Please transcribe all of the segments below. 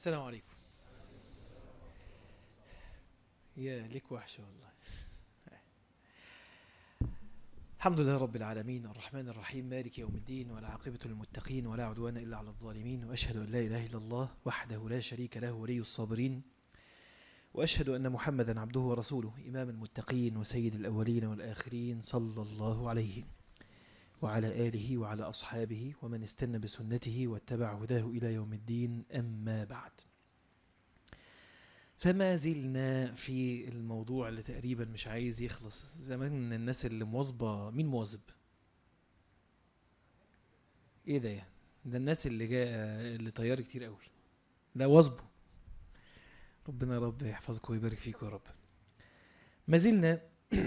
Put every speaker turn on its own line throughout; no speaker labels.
السلام عليكم يا لك وحشة والله الحمد لله رب العالمين الرحمن الرحيم مالك يوم الدين والعاقبة للمتقين ولا عدوان إلا على الظالمين وأشهد أن لا إله إلا الله وحده لا شريك له ولي الصابرين وأشهد أن محمدا عبده ورسوله إمام المتقين وسيد الأولين والآخرين صلى الله عليه وعلى آله وعلى أصحابه ومن استنى بسنته واتبع هداه إلى يوم الدين أما بعد فما زلنا في الموضوع اللي تقريبا مش عايز يخلص زمان الناس اللي مواظبة مين مواظب ايه ده يعني ده الناس اللي جاء اللي طيار كتير قوي ده واظبه ربنا يا رب يحفظكم ويبارك فيكم يا رب ما زلنا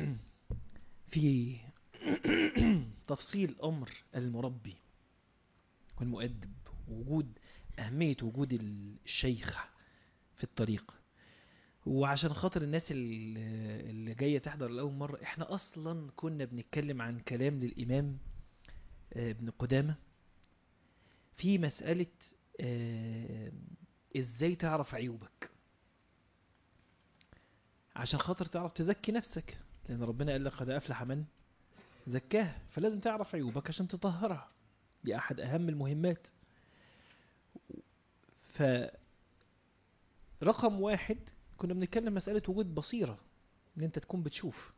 في تفصيل أمر المربي والمؤدب وجود أهمية وجود الشيخ في الطريق وعشان خاطر الناس اللي اللي جاية تحضر لأول مرة احنا أصلا كنا بنتكلم عن كلام للإمام آه، ابن قدامة في مسألة آه، ازاي تعرف عيوبك عشان خاطر تعرف تزكي نفسك لأن ربنا قال لك قد أفلح من زكاها فلازم تعرف عيوبك عشان تطهرها دي أحد أهم المهمات ف رقم واحد كنا بنتكلم مسألة وجود بصيرة ان انت تكون بتشوف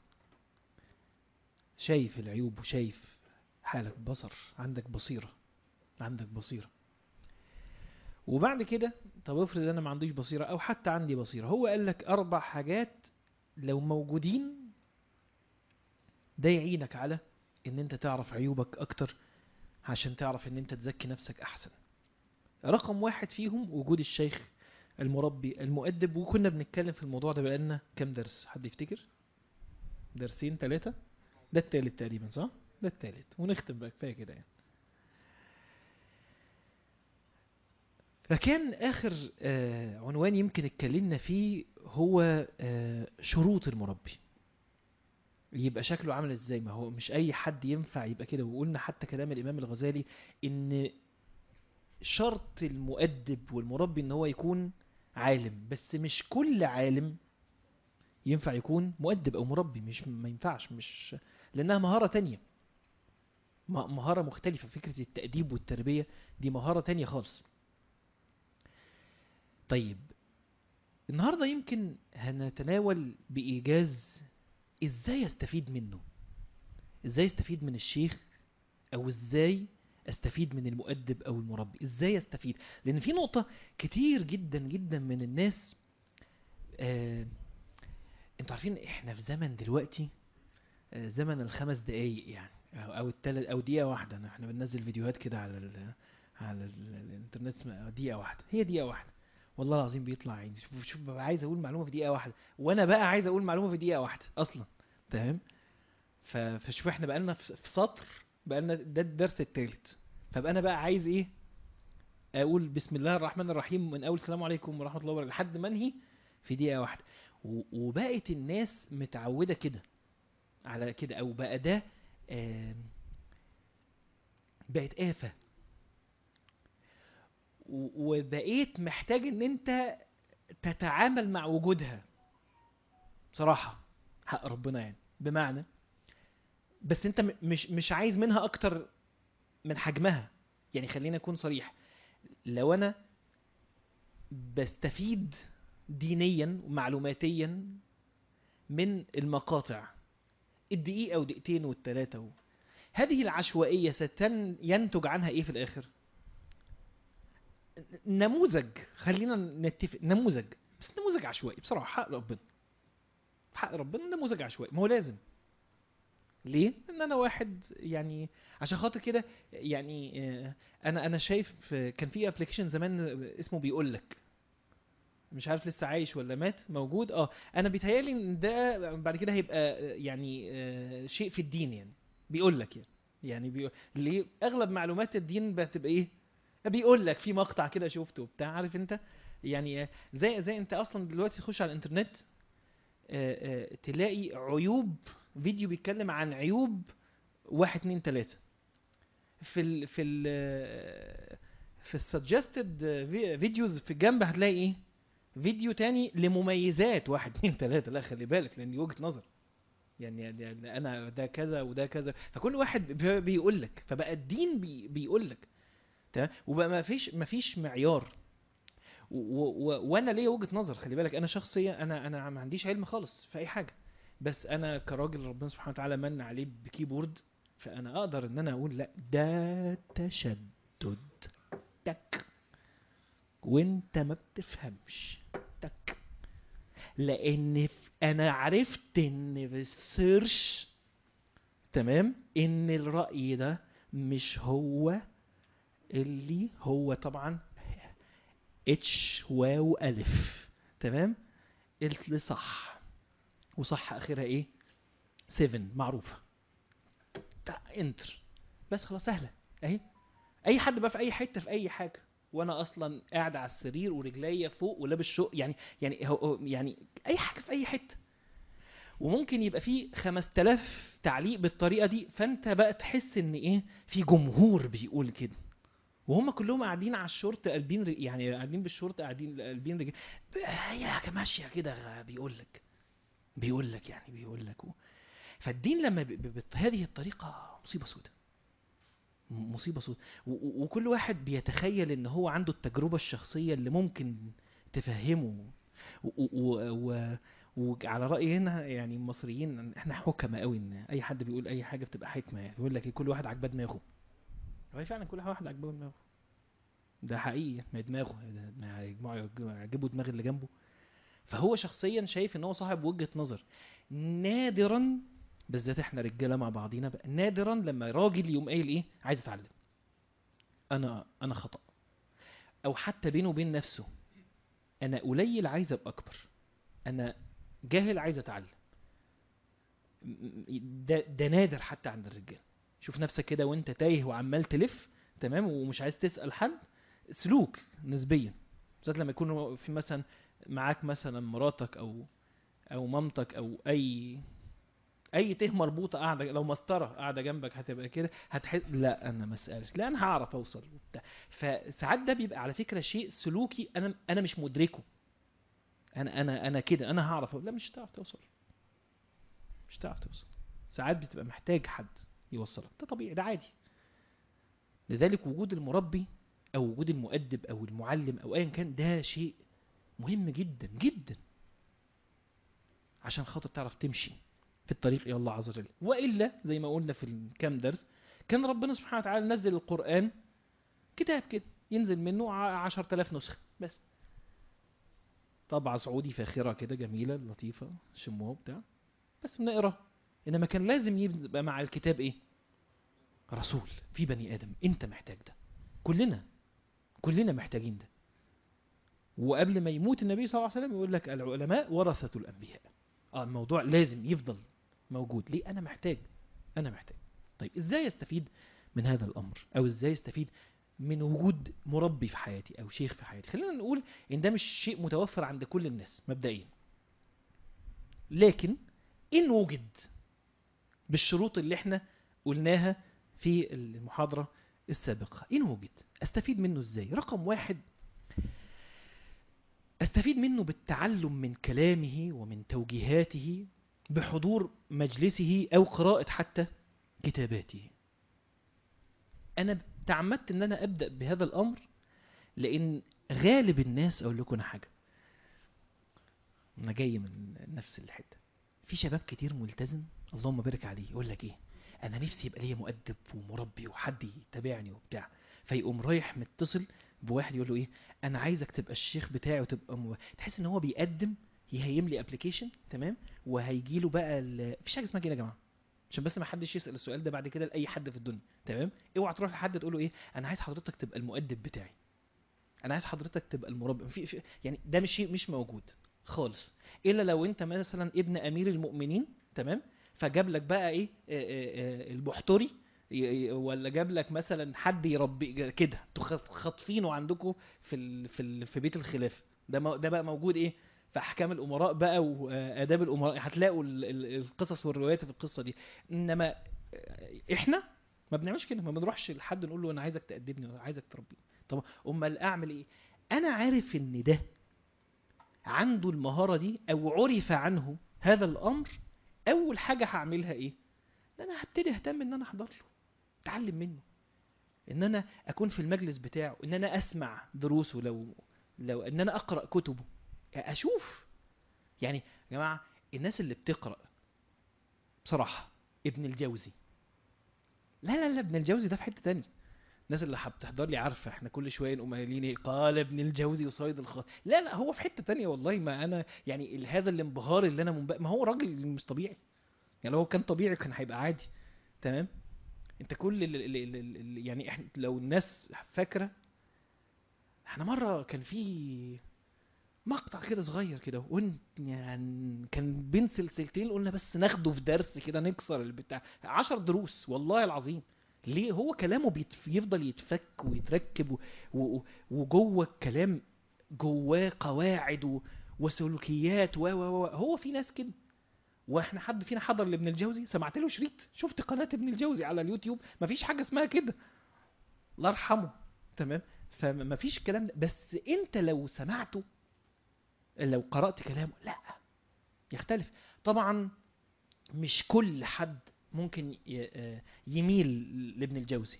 شايف العيوب وشايف حالك بصر عندك بصيرة عندك بصيرة وبعد كده طب افرض انا ما عنديش بصيرة او حتى عندي بصيرة هو قال لك اربع حاجات لو موجودين ده يعينك على ان انت تعرف عيوبك اكتر عشان تعرف ان انت تزكي نفسك احسن رقم واحد فيهم وجود الشيخ المربي المؤدب وكنا بنتكلم في الموضوع ده بقالنا كام درس حد يفتكر درسين ثلاثة ده التالت تقريبا صح ده التالت ونختم بقى كفايه كده يعني فكان اخر آه عنوان يمكن اتكلمنا فيه هو آه شروط المربي يبقى شكله عامل ازاي ما هو مش اي حد ينفع يبقى كده وقلنا حتى كلام الامام الغزالي ان شرط المؤدب والمربي ان هو يكون عالم بس مش كل عالم ينفع يكون مؤدب او مربي مش ما ينفعش مش لانها مهارة تانية م- مهارة مختلفة فكرة التأديب والتربية دي مهارة تانية خالص طيب النهاردة يمكن هنتناول بإيجاز ازاي استفيد منه ازاي استفيد من الشيخ او ازاي استفيد من المؤدب او المربي ازاي استفيد لان في نقطة كتير جدا جدا من الناس آه انتوا عارفين احنا في زمن دلوقتي آه زمن الخمس دقايق يعني او او التلت او دقيقة واحدة احنا بننزل فيديوهات كده على ال على ال الانترنت اسمها دقيقة واحدة هي دقيقة واحدة والله العظيم بيطلع عيني شوف شوف ببقى عايز اقول معلومة في دقيقة واحدة وانا بقى عايز اقول معلومة في دقيقة واحدة اصلا تمام ف- فشوف احنا بقالنا في في سطر بقالنا ده الدرس التالت فبقى انا بقى عايز ايه اقول بسم الله الرحمن الرحيم من اول السلام عليكم ورحمه الله وبركاته لحد ما انهي في دقيقه واحده و- وبقت الناس متعوده كده على كده او بقى ده آم، بقت آفة و- وبقيت محتاج ان انت تتعامل مع وجودها بصراحة حق ربنا يعني بمعنى بس انت م- مش مش عايز منها اكتر من حجمها يعني خلينا اكون صريح لو انا بستفيد دينيا ومعلوماتيا من المقاطع الدقيقة ودقيقتين والتلاتة و... هذه العشوائية ستن ينتج عنها ايه في الاخر نموذج خلينا نتفق نموذج بس نموذج عشوائي بصراحة حق ربنا حق ربنا نموذج عشوائي ما هو لازم ليه؟ ان انا واحد يعني عشان خاطر كده يعني آه، انا انا شايف آه، كان في ابلكيشن زمان اسمه بيقول لك مش عارف لسه عايش ولا مات موجود اه انا بيتهيالي ان ده بعد كده هيبقى آه، يعني آه، شيء في الدين يعني بيقول لك يعني يعني بيقول ليه اغلب معلومات الدين بتبقى ايه بيقول لك في مقطع كده شفته وبتاع عارف انت يعني آه، زي زي انت اصلا دلوقتي تخش على الانترنت آه، آه، تلاقي عيوب فيديو بيتكلم عن عيوب واحد اتنين تلاتة في ال في ال في السجستد فيديوز في الجنب هتلاقي ايه فيديو تاني لمميزات واحد اتنين تلاته لا خلي بالك لان دي وجهه نظر يعني, يعني انا ده كذا وده كذا فكل واحد بي- بيقول لك فبقى الدين بي بيقول لك تمام وبقى ما فيش ما فيش معيار و و و وانا ليا وجهه نظر خلي بالك انا شخصيا انا انا ما عنديش علم خالص في اي حاجه بس انا كراجل ربنا سبحانه وتعالى من عليه بكيبورد فانا اقدر ان انا اقول لا ده تشدد تك وانت ما بتفهمش تك لان ف- انا عرفت ان في السيرش تمام ان الرأي ده مش هو اللي هو طبعا اتش واو الف تمام قلت لي صح وصح اخرها ايه 7 معروفه تع- انتر بس خلاص سهله اهي اي حد بقى في اي حته في اي حاجه وانا اصلا قاعد على السرير ورجليا فوق ولابس شو يعني يعني هو هو- يعني اي حاجه في اي حته وممكن يبقى في 5000 تعليق بالطريقه دي فانت بقى تحس ان ايه في جمهور بيقول كده وهم كلهم قاعدين على الشورت قلبين رج- يعني قاعدين بالشورت قاعدين قلبين رجل هي ماشيه كده بيقول لك بيقول لك يعني بيقول لك و... فالدين لما ب- ب- بهذه الطريقه مصيبه سوداء م- مصيبه سوداء و- و- وكل واحد بيتخيل ان هو عنده التجربه الشخصيه اللي ممكن تفهمه و- و- و- وعلى رأي هنا يعني المصريين احنا حكمة قوي ان اي حد بيقول اي حاجة بتبقى حكمة يعني يقول لك إيه، كل واحد عجباه دماغه هو فعلا كل واحد عجباه دماغه ده حقيقي ما هي دماغه ده ما يجمعوا يعجبوا دماغ اللي جنبه فهو شخصيا شايف ان هو صاحب وجهة نظر نادرا بالذات احنا رجاله مع بعضينا بقى نادرا لما راجل يقوم قايل ايه عايز اتعلم انا انا خطأ او حتى بينه وبين نفسه انا قليل عايز ابقى اكبر انا جاهل عايز اتعلم م- ده, ده نادر حتى عند الرجال شوف نفسك كده وانت تايه وعمال تلف تمام ومش عايز تسأل حد سلوك نسبيا بالذات لما يكون في مثلا معاك مثلا مراتك او او مامتك او اي اي ته مربوطه قاعده لو مسطره قاعده جنبك هتبقى كده هتحس لا انا ما اسالش لا انا هعرف اوصل وبتاع فساعات ده بيبقى على فكره شيء سلوكي انا انا مش مدركه انا انا انا كده انا هعرف لا مش هتعرف توصل مش هتعرف توصل ساعات بتبقى محتاج حد يوصلك ده طبيعي ده عادي لذلك وجود المربي او وجود المؤدب او المعلم او ايا كان ده شيء مهم جدا جدا عشان خاطر تعرف تمشي في الطريق الى الله عز وجل والا زي ما قلنا في الكام درس كان ربنا سبحانه وتعالى نزل القران كتاب كده ينزل منه ع- 10000 نسخه بس طبعة سعودي فاخرة كده جميلة لطيفة شموها بتاع بس بنقرا انما كان لازم يبقى مع الكتاب ايه رسول في بني ادم انت محتاج ده كلنا كلنا محتاجين ده وقبل ما يموت النبي صلى الله عليه وسلم يقول لك العلماء ورثة الانبياء اه الموضوع لازم يفضل موجود ليه انا محتاج انا محتاج طيب ازاي استفيد من هذا الامر او ازاي استفيد من وجود مربي في حياتي او شيخ في حياتي خلينا نقول ان ده مش شيء متوفر عند كل الناس مبدئيا لكن ان وجد بالشروط اللي احنا قلناها في المحاضرة السابقة ان وجد استفيد منه ازاي رقم واحد استفيد منه بالتعلم من كلامه ومن توجيهاته بحضور مجلسه او قراءة حتى كتاباته انا تعمدت ان انا ابدأ بهذا الامر لان غالب الناس اقول لكم أنا حاجة انا جاي من نفس الحتة في شباب كتير ملتزم اللهم بارك عليه يقول لك ايه انا نفسي يبقى ليا مؤدب ومربي وحد يتابعني وبتاع فيقوم رايح متصل بواحد يقول له ايه انا عايزك تبقى الشيخ بتاعي وتبقى مو... تحس ان هو بيقدم يهيم لي ابلكيشن تمام وهيجي له بقى ال... مفيش حاجه اسمها كده يا جماعه عشان بس ما حدش يسال السؤال ده بعد كده لاي حد في الدنيا تمام اوعى تروح لحد تقول له ايه انا عايز حضرتك تبقى المؤدب بتاعي انا عايز حضرتك تبقى المربي في... في... يعني ده مش شيء مش موجود خالص الا لو انت مثلا ابن امير المؤمنين تمام فجاب لك بقى ايه آه، آه، آه، البحتري ي- ي- ولا جاب لك مثلا حد يربي كده انتوا خاط- خاطفينه عندكم في ال... في ال... في بيت الخلافه ده مو... ده بقى موجود ايه في احكام الامراء بقى واداب الامراء هتلاقوا ال... ال- القصص والروايات في القصه دي انما آه، احنا ما بنعملش كده ما بنروحش لحد نقول له انا عايزك تأدبني ولا عايزك تربيني طب امال اعمل ايه انا عارف ان ده عنده المهاره دي او عرف عنه هذا الامر اول حاجه هعملها ايه ان انا هبتدي اهتم ان انا احضر له اتعلم منه ان انا اكون في المجلس بتاعه ان انا اسمع دروسه لو لو ان انا اقرا كتبه اشوف يعني يا جماعه الناس اللي بتقرا بصراحه ابن الجوزي لا لا لا ابن الجوزي ده في حته تانية الناس اللي بتحضر لي عارفه احنا كل شويه نقوم قايلين ايه قال ابن الجوزي وصيد الخاطر لا لا هو في حته تانية والله ما انا يعني ال- هذا الانبهار اللي انا منبه... ما هو راجل مش طبيعي يعني لو هو كان طبيعي كان هيبقى عادي تمام انت كل ال... ال... ال... ال... يعني احنا لو الناس فاكره احنا مره كان في مقطع كده صغير كده وقلت يعني كان بين سلسلتين قلنا بس ناخده في درس كده نكسر البتاع عشر دروس والله العظيم ليه هو كلامه بيتف... يفضل يتفك ويتركب و... و... وجوه الكلام جواه قواعد و... وسلوكيات و... و... و... هو في ناس كده واحنا حد فينا حضر لابن الجوزي سمعت له شريط شفت قناه ابن الجوزي على اليوتيوب مفيش حاجه اسمها كده الله يرحمه تمام فمفيش الكلام ده بس انت لو سمعته لو قرات كلامه لا يختلف طبعا مش كل حد ممكن ي- آه يميل لابن الجوزي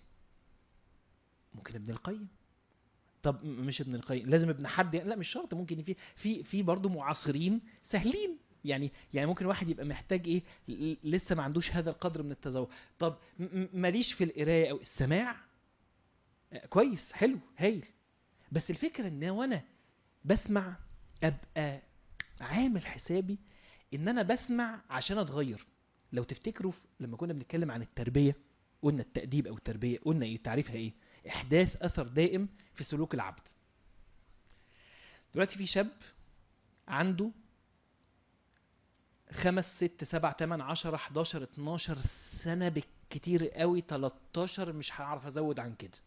ممكن ابن القيم طب م- مش ابن القيم لازم ابن حد لا مش شرط ممكن في في في برضه معاصرين سهلين يعني يعني ممكن واحد يبقى محتاج ايه ل- لسه ما عندوش هذا القدر من التذوق طب م- م- ماليش في القرايه او السماع آه، كويس حلو هايل بس الفكره ان وانا بسمع ابقى عامل حسابي ان انا بسمع عشان اتغير لو تفتكروا في- لما كنا بنتكلم عن التربيه قلنا التأديب او التربيه قلنا ايه تعريفها ايه احداث اثر دائم في سلوك العبد دلوقتي في شاب عنده خمس ست سبع تمن عشرة حداشر اتناشر سنة بالكتير قوي 13 مش هعرف ازود عن كده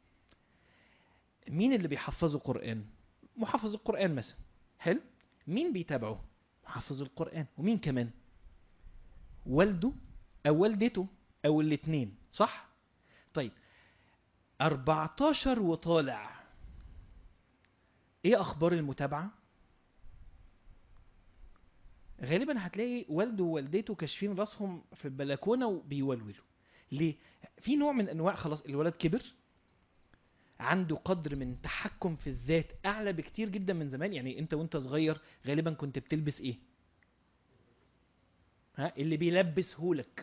مين اللي بيحفظه قرآن محفظ القرآن مثلا حلو مين بيتابعه محفظ القرآن ومين كمان والده او والدته او الاتنين صح طيب 14 وطالع ايه اخبار المتابعه غالبا هتلاقي والده ووالدته كاشفين راسهم في البلكونه وبيولولوا ليه في نوع من انواع خلاص الولد كبر عنده قدر من تحكم في الذات اعلى بكتير جدا من زمان يعني انت وانت صغير غالبا كنت بتلبس ايه ها اللي بيلبسهولك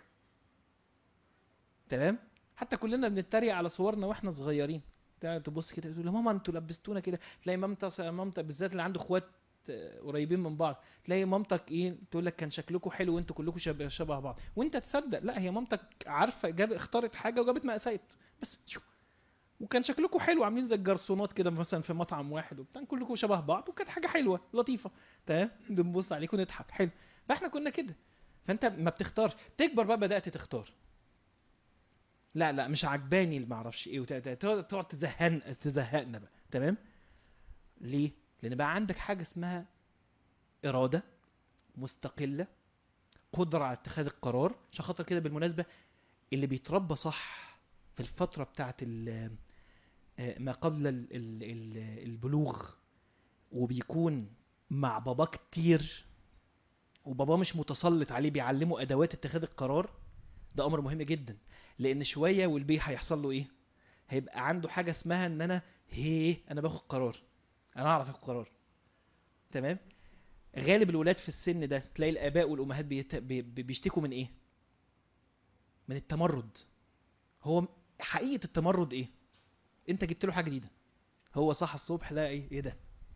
تمام حتى كلنا بنتريق على صورنا واحنا صغيرين تع- تبص كده تقول يا ماما انتوا لبستونا كده تلاقي مامتك مامتك بالذات اللي عنده اخوات آه، قريبين من بعض تلاقي مامتك ايه تقول لك كان شكلكم حلو وانتوا كلكم شبه, شبه بعض وانت تصدق لا هي مامتك عارفه جاب اختارت حاجه وجابت مقاسات بس شو وكان شكلكم حلو عاملين زي الجرسونات كده مثلا في مطعم واحد وبتاع كلكم شبه بعض وكانت حاجه حلوه لطيفه تمام بنبص عليكم ونضحك حلو فاحنا كنا كده فانت ما بتختارش تكبر بقى بدات تختار لا لا مش عجباني اللي معرفش ايه وت- ت- تقعد تقعد تزهقنا تزهقنا بقى تمام ليه لان بقى عندك حاجه اسمها اراده مستقله قدره على اتخاذ القرار عشان خاطر كده بالمناسبه اللي بيتربى صح في الفتره بتاعه ال- آه، ما قبل ال- ال- ال- البلوغ وبيكون مع باباه كتير وباباه مش متسلط عليه بيعلمه ادوات اتخاذ القرار ده امر مهم جدا لان شويه والبي هيحصل له ايه هيبقى عنده حاجه اسمها ان انا هي انا باخد قرار انا اعرف اخد قرار تمام غالب الولاد في السن ده تلاقي الاباء والامهات بيت... بي... بي- بيشتكوا من ايه من التمرد هو حقيقه التمرد ايه انت جبت له حاجه جديده هو صح الصبح لا ايه ايه ده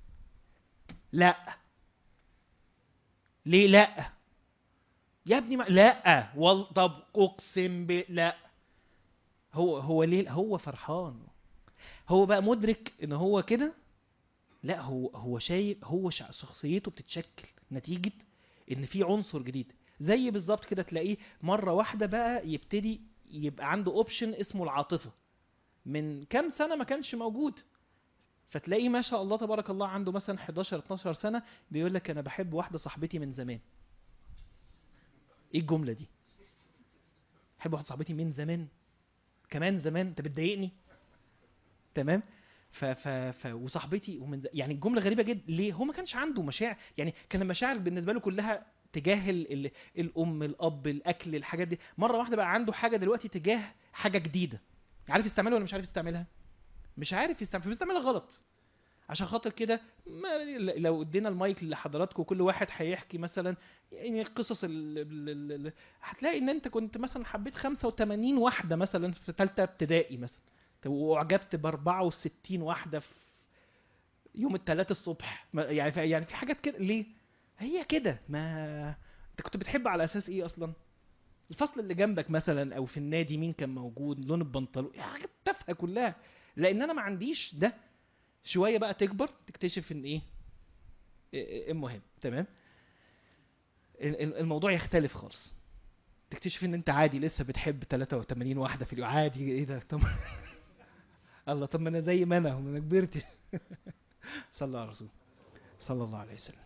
لا ليه لا يا ابني ما لا وال... طب اقسم ب لا هو هو ليه هو فرحان هو بقى مدرك ان هو كده لا هو هو شايف هو شع- شخصيته بتتشكل نتيجة ان في عنصر جديد زي بالظبط كده تلاقيه مرة واحدة بقى يبتدي يبقى عنده اوبشن اسمه العاطفة من كام سنة ما كانش موجود فتلاقيه ما شاء الله تبارك الله عنده مثلا 11 12 سنة بيقول لك انا بحب واحدة صاحبتي من زمان ايه الجملة دي بحب واحدة صاحبتي من زمان كمان زمان انت بتضايقني تمام ف ف ف وصاحبتي ومن ز- يعني الجمله غريبه جدا ليه هو ما كانش عنده مشاعر يعني كان المشاعر بالنسبه له كلها تجاه ال... ال... الام الاب الاكل الحاجات دي مره واحده بقى عنده حاجه دلوقتي تجاه حاجه جديده عارف يستعملها ولا مش عارف يستعملها مش عارف يستعمل فبيستعملها غلط عشان خاطر كده ما لو ادينا المايك لحضراتكم كل واحد هيحكي مثلا يعني قصص ال... ال... ال... ال- هتلاقي ان انت كنت مثلا حبيت 85 واحده مثلا في ثالثه ابتدائي مثلا واعجبت ب 64 واحده في يوم الثلاث الصبح ما- يعني في يعني في حاجات كده ليه هي كده ما انت كنت بتحب على اساس ايه اصلا الفصل اللي جنبك مثلا او في النادي مين كان موجود لون البنطلون يعني حاجات تافهه كلها لان انا ما عنديش ده شويه بقى تكبر تكتشف ان ايه إيه- إيه المهم تمام ال- ال- الموضوع يختلف خالص تكتشف ان انت عادي لسه بتحب 83 واحده في اليوم عادي ايه ده طب الله طب ما انا زي ما انا ما انا كبرت صلى الله على الرسول صلى الله عليه وسلم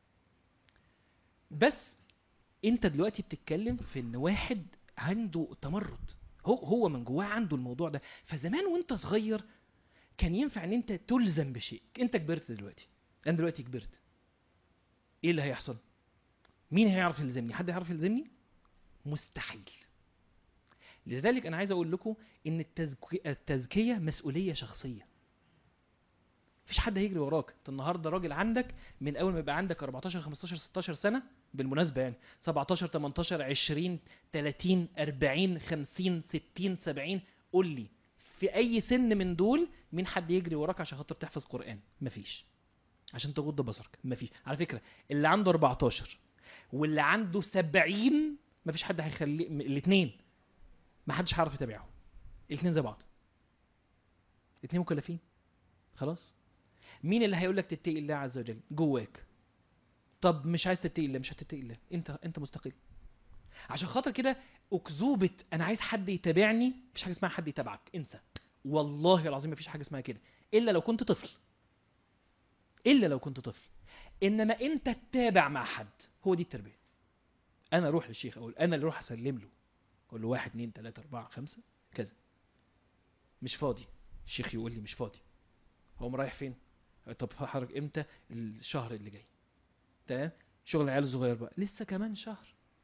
بس انت دلوقتي بتتكلم في ان واحد عنده تمرد هو هو من جواه عنده الموضوع ده فزمان وانت صغير كان ينفع ان انت تلزم بشيء انت كبرت دلوقتي انا دلوقتي كبرت ايه اللي هيحصل مين هيعرف يلزمني حد هيعرف يلزمني مستحيل لذلك انا عايز اقول لكم ان التزكية, التزكية مسؤولية شخصية مفيش حد هيجري وراك انت النهارده راجل عندك من اول ما يبقى عندك 14 15 16 سنه بالمناسبه يعني 17 18 20 30 40 50 60 70 قول لي في اي سن من دول مين حد يجري وراك عشان خاطر تحفظ قران مفيش عشان تغض بصرك مفيش على فكره اللي عنده 14 واللي عنده 70 مفيش حد هيخلي الاثنين ما حدش هيعرف يتابعهم الاثنين زي بعض الاثنين مكلفين خلاص مين اللي هيقول لك تتقي الله عز وجل جواك طب مش عايز تتقي الله مش هتتقي الله انت انت مستقيم عشان خاطر كده اكذوبه انا عايز حد يتابعني مفيش حاجه اسمها حد يتابعك انسى والله العظيم مفيش حاجه اسمها كده الا لو كنت طفل الا لو كنت طفل انما انت تتابع مع حد هو دي التربيه انا اروح للشيخ اقول انا اللي اروح اسلم له اقول له واحد اتنين تلاته اربعه خمسه كذا مش فاضي الشيخ يقول لي مش فاضي هو رايح فين طب هحرك امتى الشهر اللي جاي تمام شغل العيال الصغير بقى لسه كمان شهر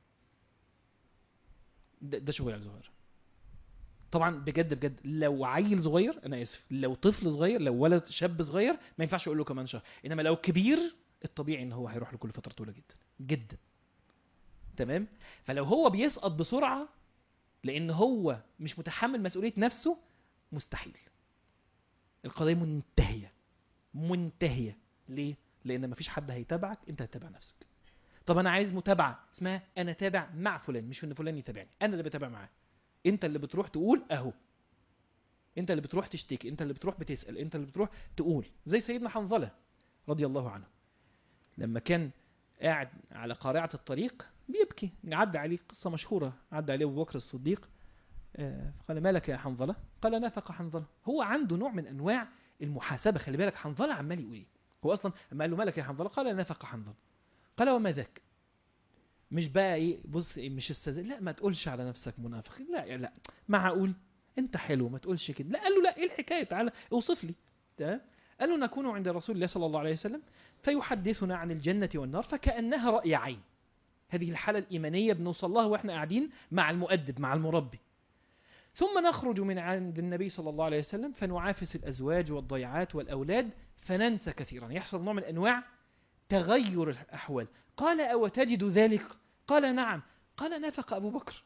ده, ده شغل عيال صغير طبعا بجد بجد لو عيل صغير انا اسف لو طفل صغير لو ولد شاب صغير ما ينفعش اقول له كمان شهر انما لو كبير الطبيعي ان هو هيروح لكل فتره طويله جدا جدا تمام فلو هو بيسقط بسرعه لان هو مش متحمل مسؤوليه نفسه مستحيل القضيه منتهيه منتهيه ليه لان مفيش حد هيتابعك انت هتتابع نفسك طب انا عايز متابعه اسمها انا تابع مع فلان مش ان فلان يتابعني انا اللي بتابع معاه انت اللي بتروح تقول اهو انت اللي بتروح تشتكي انت اللي بتروح بتسال انت اللي بتروح تقول زي سيدنا حنظله رضي الله عنه لما كان قاعد على قارعه الطريق بيبكي عدى عليه قصه مشهوره عدى عليه ابو بكر الصديق آه، قال ما لك يا حنظله قال نافق حنظله هو عنده نوع من انواع المحاسبه خلي بالك حنظله عمال يقول ايه هو اصلا لما قال له مالك يا حنظله قال نافق حنظله قال وما ذاك مش بقى ايه بص إيه مش استاذ لا ما تقولش على نفسك منافق لا لا معقول انت حلو ما تقولش كده لا قال له لا ايه الحكايه تعالى اوصف لي تمام قال له نكون عند رسول الله صلى الله عليه وسلم فيحدثنا عن الجنه والنار فكانها راي عين هذه الحاله الايمانيه بنوصل لها واحنا قاعدين مع المؤدب مع المربي ثم نخرج من عند النبي صلى الله عليه وسلم فنعافس الازواج والضيعات والاولاد فننسى كثيرا يحصل نوع من انواع تغير الأحوال قال أو تجد ذلك قال نعم قال نافق أبو بكر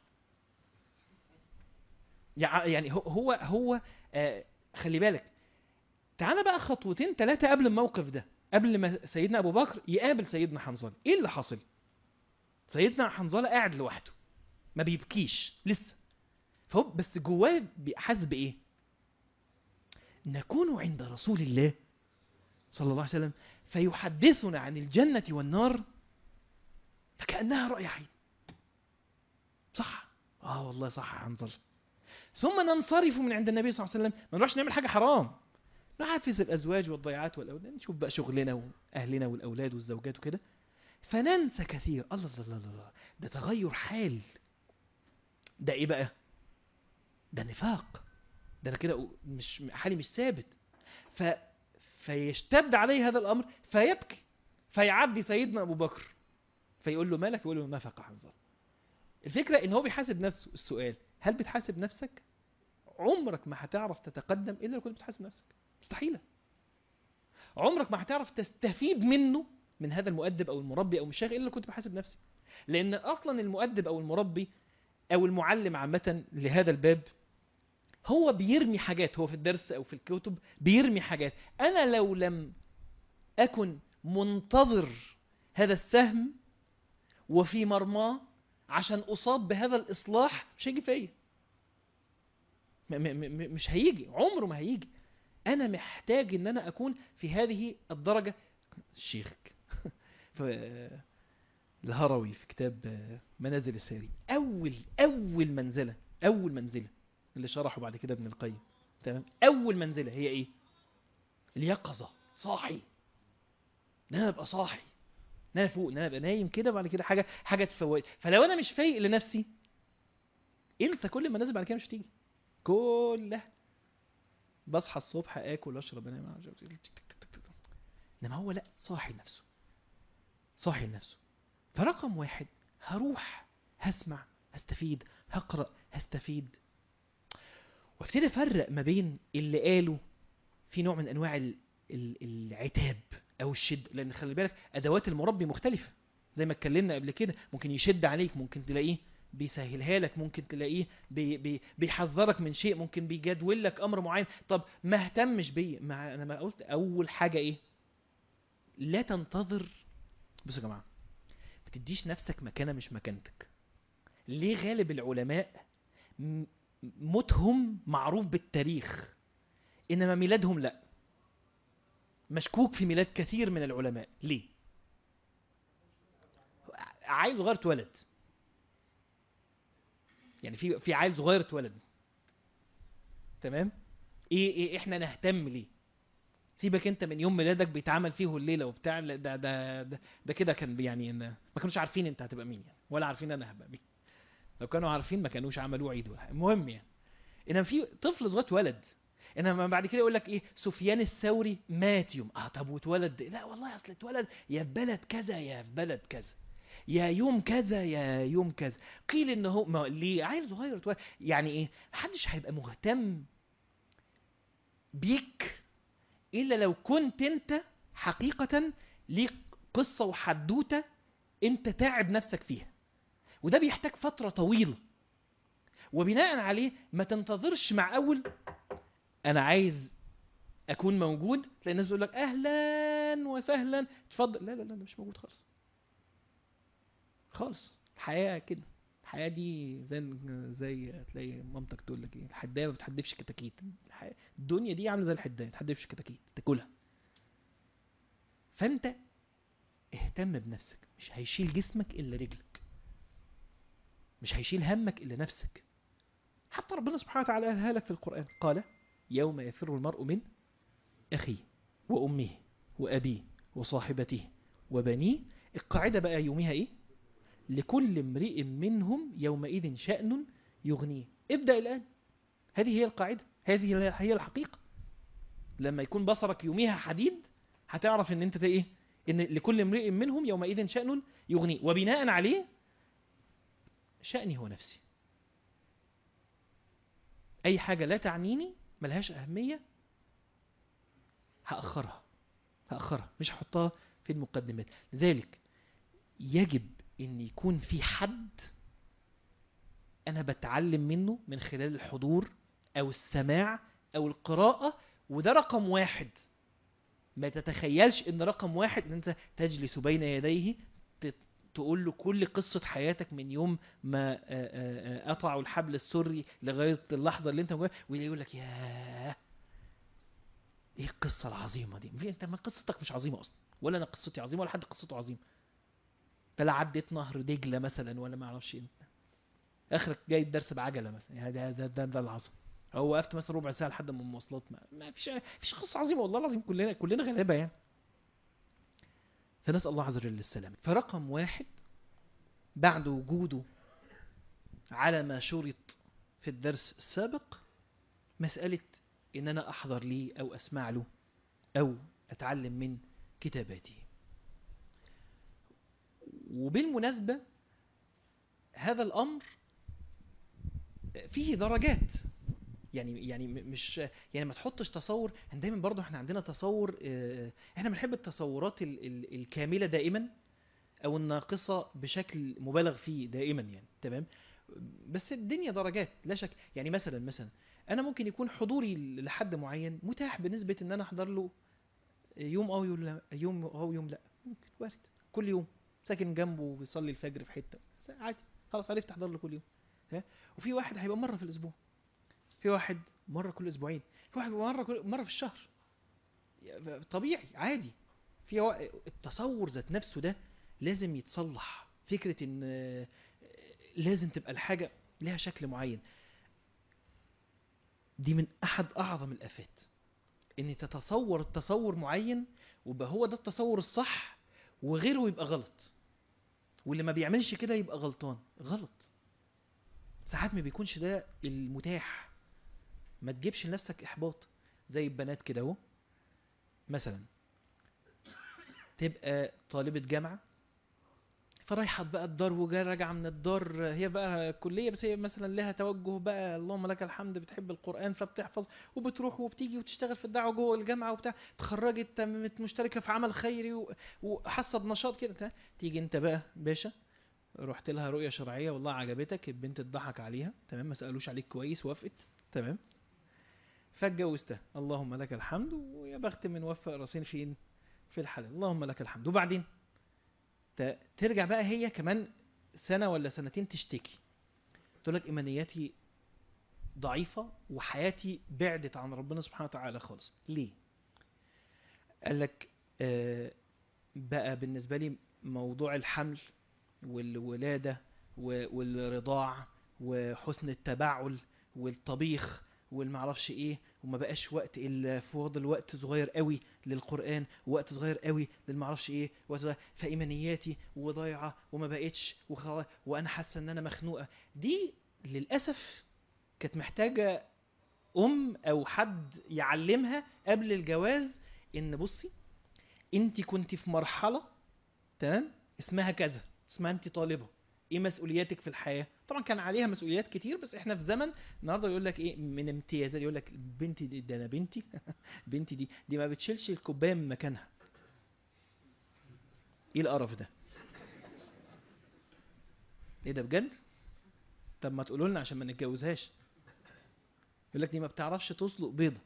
يع- يعني هو هو, هو آه خلي بالك تعال بقى خطوتين ثلاثة قبل الموقف ده قبل ما سيدنا أبو بكر يقابل سيدنا حنظلة إيه اللي حصل سيدنا حنظلة قاعد لوحده ما بيبكيش لسه فهو بس جواه بي- حاسس بإيه نكون عند رسول الله صلى الله عليه وسلم فيحدثنا عن الجنة والنار فكأنها رأي عين صح اه والله صح يا حنظل ثم ننصرف من عند النبي صلى الله عليه وسلم ما نروحش نعمل حاجة حرام نحافظ الأزواج والضيعات والأولاد نشوف بقى شغلنا وأهلنا والأولاد والزوجات وكده فننسى كثير الله الله الله الله ده تغير حال ده ايه بقى ده نفاق ده انا كده مش حالي مش ثابت ف فيشتد عليه هذا الامر فيبكي فيعدي سيدنا ابو بكر فيقول له مالك يقول له ما فقع حنظله الفكره ان هو بيحاسب نفسه السؤال هل بتحاسب نفسك عمرك ما هتعرف تتقدم الا لو كنت بتحاسب نفسك مستحيله عمرك ما هتعرف تستفيد منه من هذا المؤدب او المربي او المشايخ الا لو كنت بحاسب نفسي لان اصلا المؤدب او المربي او المعلم عامه لهذا الباب هو بيرمي حاجات هو في الدرس او في الكتب بيرمي حاجات انا لو لم اكن منتظر هذا السهم وفي مرماه عشان اصاب بهذا الاصلاح مش هيجي فيا م- م- م- مش هيجي عمره ما هيجي انا محتاج ان انا اكون في هذه الدرجه الشيخ ف- الهروي في كتاب منازل الساري اول اول منزله اول منزله اللي شرحه بعد كده ابن القيم تمام اول منزله هي ايه اليقظه صاحي ان انا ابقى صاحي ان انا فوق ان انا ابقى نايم كده بعد كده حاجه حاجه تفوق فلو انا مش فايق لنفسي انسى كل المنازل بعد كده مش هتيجي كلها بصحى الصبح اكل اشرب انام انما هو لا صاحي نفسه صاحي نفسه فرقم واحد هروح هسمع هستفيد هقرأ هستفيد وابتدي افرق ما بين اللي قاله في نوع من انواع ال- ال- العتاب او الشد لان خلي بالك ادوات المربي مختلفه زي ما اتكلمنا قبل كده ممكن يشد عليك ممكن تلاقيه بيسهلها لك ممكن تلاقيه بي بي بيحذرك من شيء ممكن بيجدول لك امر معين طب ما اهتمش بيه ما انا ما قلت اول حاجه ايه لا تنتظر بصوا يا جماعه ما تديش نفسك مكانه مش مكانتك ليه غالب العلماء م- موتهم معروف بالتاريخ انما ميلادهم لا مشكوك في ميلاد كثير من العلماء ليه عيل صغير اتولد يعني في في عيل صغير اتولد تمام ايه ايه احنا نهتم ليه سيبك انت من يوم ميلادك بيتعمل فيه الليله وبتاع لا، ده ده ده, ده كده كان يعني إن- ما كانوش عارفين انت هتبقى مين يعني ولا عارفين انا هبقى مين لو كانوا عارفين ما كانوش عملوه عيد ولا حاجة. المهم يعني انما في طفل صغير اتولد انما بعد كده يقول لك ايه سفيان الثوري مات يوم اه طب واتولد لا والله اصل اتولد يا في بلد كذا يا في بلد كذا يا يوم كذا يا يوم كذا قيل ان هو ما ليه عيل صغير اتولد يعني ايه محدش هيبقى مهتم بيك الا لو كنت انت حقيقه ليك قصه وحدوته انت تعب نفسك فيها وده بيحتاج فتره طويله وبناء عليه ما تنتظرش مع اول انا عايز اكون موجود تلاقي الناس بتقول لك اهلا وسهلا اتفضل لا لا لا أنا مش موجود خالص خالص الحياه كده الحياه دي زي زي تلاقي مامتك تقول لك ايه الحدايه ما بتحدفش كتاكيت الحياة- الدنيا دي عامله زي الحدايه ما بتحدفش كتاكيت تاكلها فانت اهتم بنفسك مش هيشيل جسمك الا رجلك مش هيشيل همك الا نفسك حتى ربنا سبحانه وتعالى قالها لك في القرآن قال يوم يفر المرء من أخيه وأمه وأبيه وصاحبته وبنيه القاعدة بقى يومها إيه لكل امرئ منهم يومئذ شأن يغنيه ابدأ الآن هذه هي القاعدة هذه هي- هي الحقيقة لما يكون بصرك يوميها حديد هتعرف ان انت ايه ان لكل امرئ منهم يومئذ شأن يغنيه وبناء عليه شأني هو نفسي اي حاجه لا تعنيني ملهاش اهميه هاخرها هاخرها مش هحطها في المقدمات لذلك يجب ان يكون في حد انا بتعلم منه من خلال الحضور او السماع او القراءه وده رقم واحد ما تتخيلش ان رقم واحد ان انت تجلس بين يديه ت- تقول له كل قصة حياتك من يوم ما آه، آه، آه، قطعوا الحبل السري لغاية اللحظة اللي انت موجود ويقول لك ياه ايه القصة العظيمة دي في- انت ما قصتك مش عظيمة اصلا ولا انا قصتي عظيمة ولا حد قصته عظيمة فلا عديت نهر دجلة مثلا ولا ما اعرفش ايه اخرك جاي الدرس بعجلة مثلا يعني ده ده ده, ده العظمة او وقفت مثلا ربع ساعة لحد ما المواصلات ما, ما فيش فيش قصة عظيمة والله العظيم كلنا كلنا غلابة يعني فنسأل الله عز وجل السلامة فرقم واحد بعد وجوده على ما شرط في الدرس السابق مسألة إن أنا أحضر ليه أو أسمع له أو أتعلم من كتاباته وبالمناسبة هذا الأمر فيه درجات يعني يعني م- مش يعني ما تحطش تصور احنا دايما برضو احنا عندنا تصور اه، احنا بنحب التصورات ال ال الكامله دائما او الناقصه بشكل مبالغ فيه دائما يعني تمام بس الدنيا درجات لا شك يعني مثلا مثلا انا ممكن يكون حضوري لحد معين متاح بنسبه ان انا احضر له يوم او يوم لا يوم او يوم لا ممكن وارد كل يوم ساكن جنبه وبيصلي الفجر في حته عادي خلاص عرفت احضر له كل يوم ها وفي واحد هيبقى مره في الاسبوع في واحد مره كل اسبوعين في واحد مره كل مره في الشهر طبيعي عادي في وا- التصور ذات نفسه ده لازم يتصلح فكره ان آه، لازم تبقى الحاجه لها شكل معين دي من احد اعظم الافات ان تتصور التصور معين ويبقى هو ده التصور الصح وغيره يبقى غلط واللي ما بيعملش كده يبقى غلطان غلط ساعات ما بيكونش ده المتاح ما تجيبش لنفسك احباط زي البنات كده اهو مثلا تبقى طالبة جامعة فرايحة بقى الدار وجا راجعة من الدار هي بقى كلية بس هي مثلا لها توجه بقى اللهم لك الحمد بتحب القرآن فبتحفظ وبتروح وبتيجي وتشتغل في الدعوة جوه الجامعة وبتاع اتخرجت مت- مشتركة في عمل خيري و- وحاسة بنشاط كده تا- تيجي انت بقى باشا رحت لها رؤية شرعية والله عجبتك البنت اتضحك عليها تمام ما سألوش عليك كويس وافقت تمام فاتجوزتها اللهم لك الحمد ويا بخت من وفق راسين فين في الحلال اللهم لك الحمد وبعدين ت- ترجع بقى هي كمان سنة ولا سنتين تشتكي تقول لك إيمانياتي ضعيفة وحياتي بعدت عن ربنا سبحانه وتعالى خالص ليه؟ قال لك آه، بقى بالنسبة لي موضوع الحمل والولادة و- والرضاع وحسن التبعل والطبيخ والمعرفش ايه وما بقاش وقت الا فاضل وقت صغير قوي للقران ووقت صغير قوي للمعرفش ايه وقت صغير فايمانياتي وضايعه وما بقتش وخلاص وانا حاسه ان انا مخنوقه دي للاسف كانت محتاجه ام او حد يعلمها قبل الجواز ان بصي انت كنت في مرحله تمام اسمها كذا اسمها انت طالبه ايه مسؤولياتك في الحياه طبعا كان عليها مسؤوليات كتير بس احنا في زمن النهارده يقول لك ايه من امتيازات يقول لك بنتي دي ده انا بنتي بنتي دي دي ما بتشيلش الكوبايه من مكانها ايه القرف ده ايه ده بجد طب ما تقولوا لنا عشان ما نتجوزهاش يقول لك دي ما بتعرفش تسلق بيضه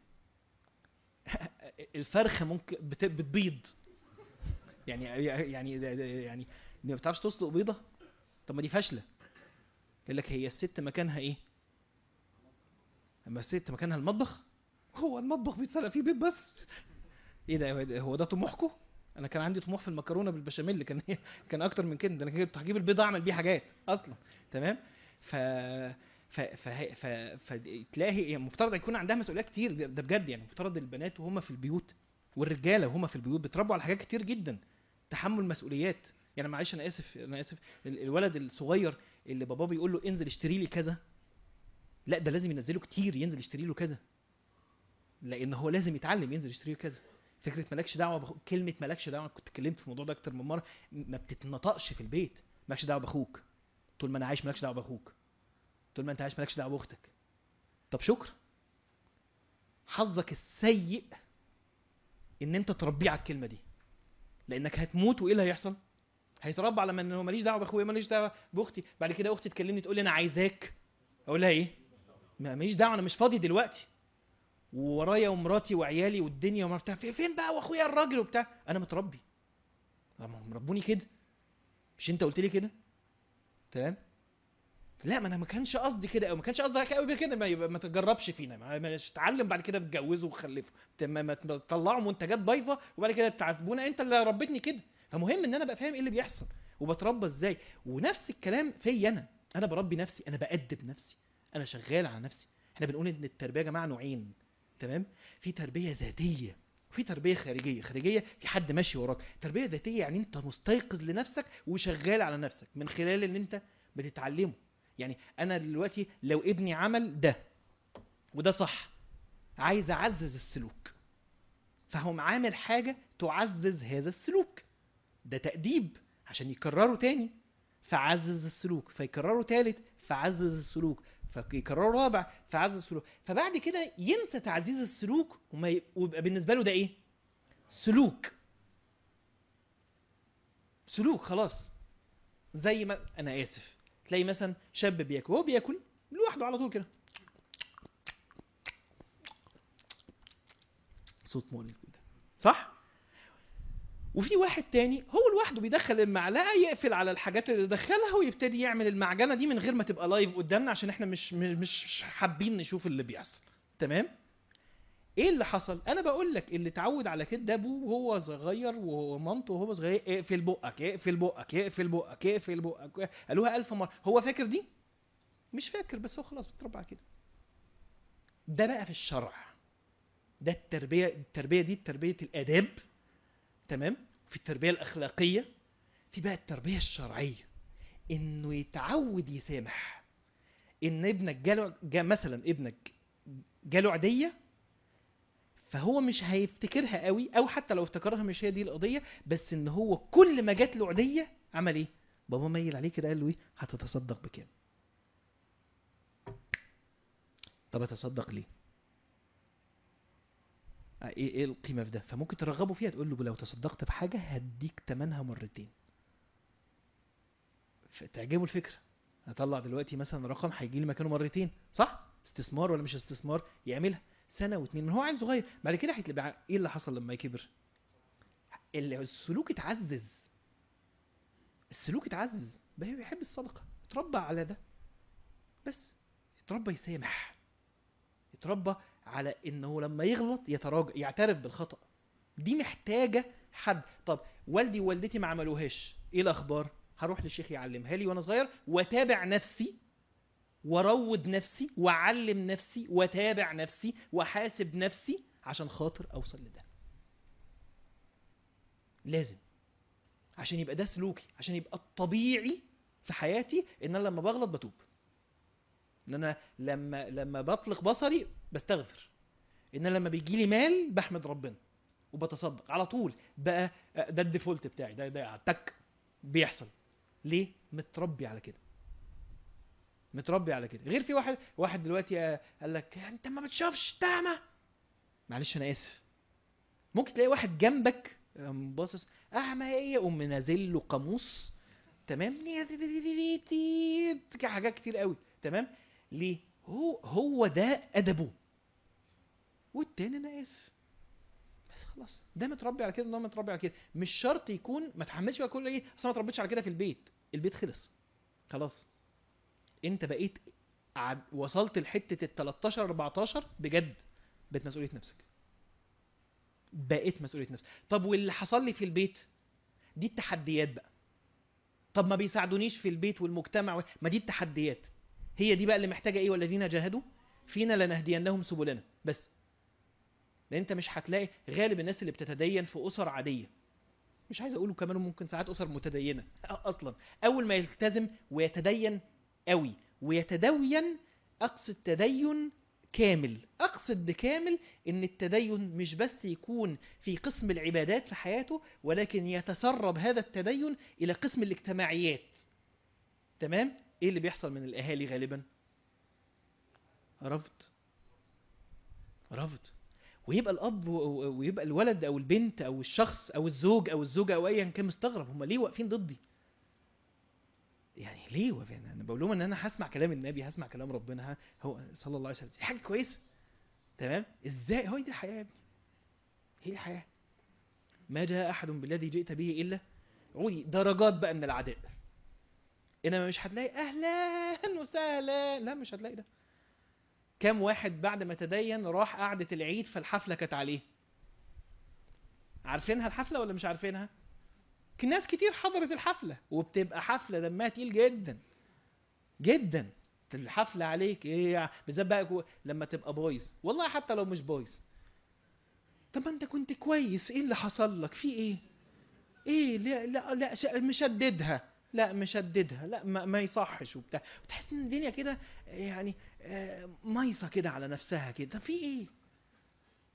الفرخه ممكن بت- بتبيض يعني يعني ده- ده- يعني دي ما بتعرفش تسلق بيضه طب ما دي فاشله يقول لك هي الست مكانها ايه اما الست مكانها المطبخ هو المطبخ بيتسرق فيه بيض بس ايه ده هو ده- هو ده طموحكم انا كان عندي طموح في المكرونه بالبشاميل كان كان اكتر من كده ده انا كنت هجيب البيض اعمل بيه حاجات اصلا تمام ف ف ف ف فتلاقي المفترض يكون عندها مسؤوليات كتير ده ده بجد يعني المفترض البنات وهم في البيوت والرجاله وهم في البيوت بيتربوا على حاجات كتير جدا تحمل مسؤوليات يعني معلش انا اسف انا اسف ال- الولد الصغير اللي باباه بيقول له انزل اشتري لي كذا لا ده لازم ينزله كتير ينزل يشتري له كذا لان هو لازم يتعلم ينزل يشتري له كذا فكره مالكش دعوه بخ... كلمه مالكش دعوه كنت اتكلمت في الموضوع ده اكتر من مره ما بتتنطقش في البيت مالكش دعوه باخوك طول ما انا عايش مالكش دعوه باخوك طول ما انت عايش مالكش دعوه باختك طب شكرا حظك السيء ان انت تربيه على الكلمه دي لانك هتموت وايه اللي هيحصل هيتربى على ما انه ماليش دعوه باخويا ماليش دعوه باختي بعد كده اختي تكلمني تقول لي انا عايزاك اقول لها ايه ما- ماليش دعوه انا مش فاضي دلوقتي وورايا ومراتي وعيالي والدنيا وما بتاع في- فين بقى واخويا الراجل وبتاع انا متربي ما هم ربوني كده مش انت قلت لي كده تمام لا ما انا ما كانش قصدي كده او ما كانش قصدي قوي كده ما, يبقى ما تجربش فينا ما مش تتعلم بعد كده تتجوزوا وتخلفوا ت- ما ما تطلعوا منتجات بايظه وبعد كده تعاتبونا انت اللي ربيتني كده فمهم ان انا ابقى فاهم ايه اللي بيحصل وبتربى ازاي ونفس الكلام فيا انا انا بربي نفسي انا بادب نفسي انا شغال على نفسي احنا بنقول ان التربيه يا جماعه نوعين تمام في تربيه ذاتيه وفي تربيه خارجيه خارجيه في حد ماشي وراك تربيه ذاتيه يعني انت مستيقظ لنفسك وشغال على نفسك من خلال ان انت بتتعلمه يعني انا دلوقتي لو ابني عمل ده وده صح عايز اعزز السلوك فهو عامل حاجه تعزز هذا السلوك ده تأديب عشان يكرروا تاني فعزز السلوك فيكرروا تالت فعزز السلوك فيكرروا رابع فعزز السلوك فبعد كده ينسى تعزيز السلوك وما ي... ويبقى بالنسبه له ده ايه سلوك سلوك خلاص زي ما انا اسف تلاقي مثلا شاب بياكل هو بياكل لوحده على طول كده صوت مؤلم كده صح وفي واحد تاني هو لوحده بيدخل المعلقه يقفل على الحاجات اللي دخلها ويبتدي يعمل المعجنه دي من غير ما تبقى لايف قدامنا عشان احنا مش مش مش حابين نشوف اللي بيحصل تمام ايه اللي حصل انا بقول لك اللي اتعود على كده ده ابوه وهو صغير ومامته وهو صغير اقفل بقك اقفل بقك اقفل بقك اقفل بقك قالوها ألف مره هو فاكر دي مش فاكر بس هو خلاص بيتربى على كده ده بقى في الشرع ده التربيه التربيه دي تربيه الاداب تمام في التربيه الاخلاقيه في بقى التربيه الشرعيه انه يتعود يسامح ان ابنك جاله جا مثلا ابنك جاله عديه فهو مش هيفتكرها قوي او حتى لو افتكرها مش هي دي القضيه بس ان هو كل ما جات له عديه عمل ايه بابا ميل عليه كده قال له ايه هتتصدق بكام طب اتصدق ليه ايه ايه القيمه في ده فممكن ترغبه فيها تقول له لو تصدقت بحاجه هديك تمنها مرتين فتعجبه الفكره هطلع دلوقتي مثلا رقم هيجي لي مكانه مرتين صح استثمار ولا مش استثمار يعملها سنه واتنين من هو عيل صغير بعد كده هيتبقى ايه اللي حصل لما يكبر السلوك اتعزز السلوك اتعزز بقى بيحب الصدقه اتربى على ده بس اتربى يسامح اتربى على انه لما يغلط يتراجع يعترف بالخطا دي محتاجه حد طب والدي ووالدتي ما عملوهاش ايه الاخبار هروح للشيخ يعلمها لي وانا صغير واتابع نفسي واروض نفسي واعلم نفسي واتابع نفسي واحاسب نفسي عشان خاطر اوصل لده لازم عشان يبقى ده سلوكي عشان يبقى الطبيعي في حياتي ان انا لما بغلط بتوب ان انا لما لما بطلق بصري بستغفر ان انا لما بيجي لي مال بحمد ربنا وبتصدق على طول بقى ده الديفولت بتاعي ده ده تك بيحصل ليه متربي على كده متربي على كده غير في واحد واحد دلوقتي قال لك انت ما بتشوفش تعمى معلش انا اسف ممكن تلاقي واحد جنبك باصص اعمى ايه يقوم منزل له قاموس تمام حاجات كتير قوي تمام ليه هو هو ده ادبه والتاني انا اسف بس خلاص ده متربي على كده ده متربي على كده مش شرط يكون ما تحملش بقى كل ايه اصل ما اتربيتش على كده في البيت البيت خلص خلاص انت بقيت عد... وصلت لحته ال 13 14 بجد بقت مسؤوليه نفسك بقيت مسؤوليه نفسك طب واللي حصل لي في البيت دي التحديات بقى طب ما بيساعدونيش في البيت والمجتمع و... ما دي التحديات هي دي بقى اللي محتاجه ايه والذين جاهدوا فينا لنهدينهم سبلنا بس لان انت مش هتلاقي غالب الناس اللي بتتدين في اسر عاديه مش عايز اقوله كمان ممكن ساعات اسر متدينه اصلا اول ما يلتزم ويتدين قوي ويتدين اقصد تدين كامل اقصد بكامل ان التدين مش بس يكون في قسم العبادات في حياته ولكن يتسرب هذا التدين الى قسم الاجتماعيات تمام ايه اللي بيحصل من الاهالي غالبا رفض رفض ويبقى الاب ويبقى الولد او البنت او الشخص او الزوج او الزوجه او ايا كان مستغرب هم ليه واقفين ضدي يعني ليه واقفين انا بقول لهم ان انا هسمع كلام النبي هسمع كلام ربنا هو صلى الله عليه وسلم دي حاجه كويسه تمام ازاي هو دي الحياه يا ابني هي الحياه ما جاء احد بالذي جئت به الا عودي درجات بقى من العداء انما مش هتلاقي اهلا وسهلا لا مش هتلاقي ده كام واحد بعد ما تدين راح قعدة العيد فالحفلة كانت عليه عارفينها الحفلة ولا مش عارفينها ناس كتير حضرت الحفلة وبتبقى حفلة دمها تقيل جدا جدا الحفلة عليك ايه بالذات بقى لما تبقى بايظ والله حتى لو مش بايظ طب ما انت كنت كويس ايه اللي حصل لك في ايه ايه لا لا لا مشددها لا مشددها لا ما, ما يصحش وبتاع وتحس ان الدنيا كده يعني آه ميصه كده على نفسها كده في ايه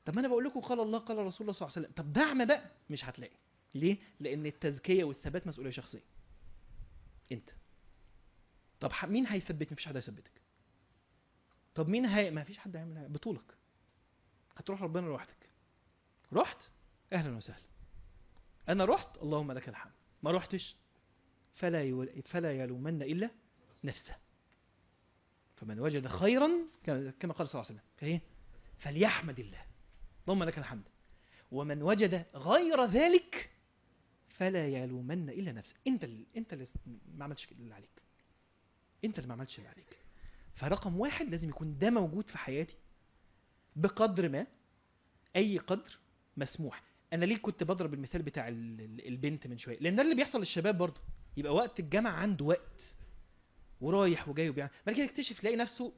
طب ما انا بقول لكم قال الله قال رسول الله صلى الله عليه وسلم طب دعم بقى مش هتلاقي ليه لان التزكيه والثبات مسؤوليه شخصيه انت طب ح- مين هيثبتني مفيش حد هيثبتك طب مين هي ما فيش حد هيعمل بطولك هتروح ربنا لوحدك رحت اهلا وسهلا انا رحت اللهم لك الحمد ما رحتش فلا يول... فلا يلومن الا نفسه فمن وجد خيرا كما كما قال صلى الله عليه وسلم فايه فليحمد الله اللهم لك الحمد ومن وجد غير ذلك فلا يلومن الا نفسه انت اللي انت اللي ما عملتش اللي عليك انت اللي ما عملتش اللي عليك فرقم واحد لازم يكون ده موجود في حياتي بقدر ما اي قدر مسموح انا ليه كنت بضرب المثال بتاع ال- ال- البنت من شويه لان ده اللي بيحصل للشباب برضه يبقى وقت الجامعه عنده وقت ورايح وجاي وبيعمل بعد كده يكتشف يلاقي نفسه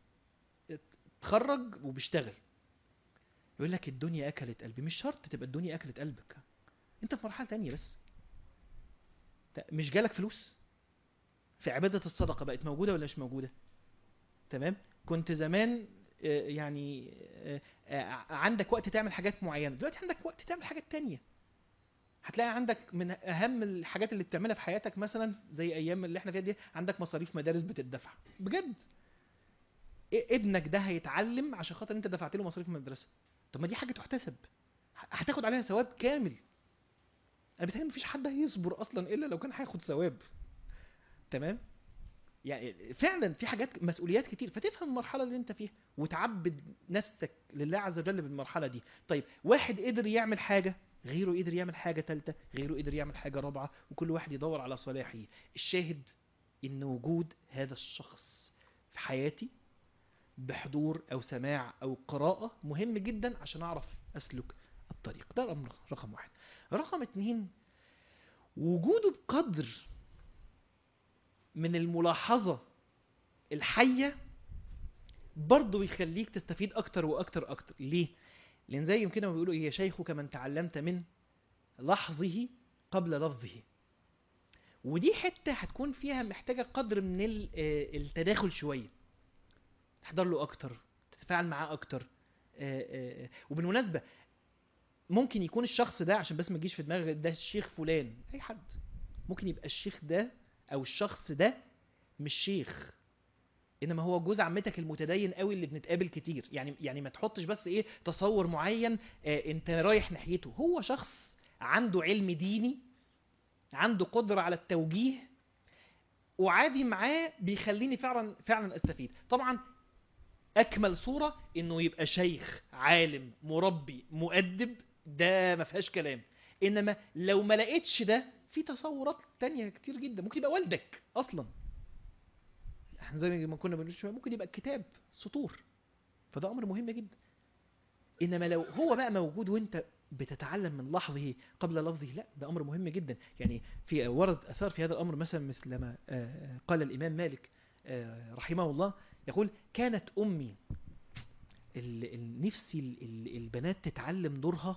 اتخرج وبيشتغل يقول لك الدنيا اكلت قلبي مش شرط تبقى الدنيا اكلت قلبك انت في مرحله تانية بس ت- مش جالك فلوس في عباده الصدقه بقت موجوده ولا مش موجوده تمام كنت زمان آه، يعني آه، آه، عندك وقت تعمل حاجات معينه دلوقتي عندك وقت تعمل حاجات تانية هتلاقي عندك من اهم الحاجات اللي بتعملها في حياتك مثلا زي ايام اللي احنا فيها دي عندك مصاريف مدارس بتدفع بجد إيه ابنك ده هيتعلم عشان خاطر انت دفعت له مصاريف المدرسه طب ما دي حاجه تحتسب ه- هتاخد عليها ثواب كامل انا بتهيألي مفيش حد هيصبر اصلا الا لو كان هياخد ثواب تمام يعني فعلا في حاجات مسؤوليات كتير فتفهم المرحله اللي انت فيها وتعبد نفسك لله عز وجل بالمرحله دي طيب واحد قدر يعمل حاجه غيره قدر يعمل حاجه ثالثه غيره قدر يعمل حاجه رابعه وكل واحد يدور على صلاحه الشاهد ان وجود هذا الشخص في حياتي بحضور او سماع او قراءه مهم جدا عشان اعرف اسلك الطريق ده الامر رقم واحد رقم اتنين وجوده بقدر من الملاحظة الحية برضه يخليك تستفيد أكتر وأكتر أكتر ليه؟ لأن زي كده ما بيقولوا إيه يا شيخك من تعلمت من لحظه قبل لفظه ودي حتة هتكون فيها محتاجة قدر من ال- آه، التداخل شوية تحضر له أكتر تتفاعل معاه أكتر آه، آه، وبالمناسبة ممكن يكون الشخص ده عشان بس ما تجيش في دماغك ده الشيخ فلان أي حد ممكن يبقى الشيخ ده او الشخص ده مش شيخ انما هو جوز عمتك المتدين قوي اللي بنتقابل كتير يعني يعني ما تحطش بس ايه تصور معين آه انت رايح ناحيته هو شخص عنده علم ديني عنده قدرة على التوجيه وعادي معاه بيخليني فعلا فعلا استفيد طبعا اكمل صورة انه يبقى شيخ عالم مربي مؤدب ده ما فيهاش كلام انما لو ما لقيتش ده في تصورات تانية كتير جدا ممكن يبقى والدك اصلا احنا زي ما كنا بنقول شويه ممكن يبقى الكتاب سطور فده امر مهم جدا انما لو هو بقى موجود وانت بتتعلم من لحظه قبل لفظه لا ده امر مهم جدا يعني في ورد اثار في هذا الامر مثلا مثل ما آه، قال الامام مالك آه، رحمه الله يقول كانت امي ال- ال- نفسي ال- ال- البنات تتعلم دورها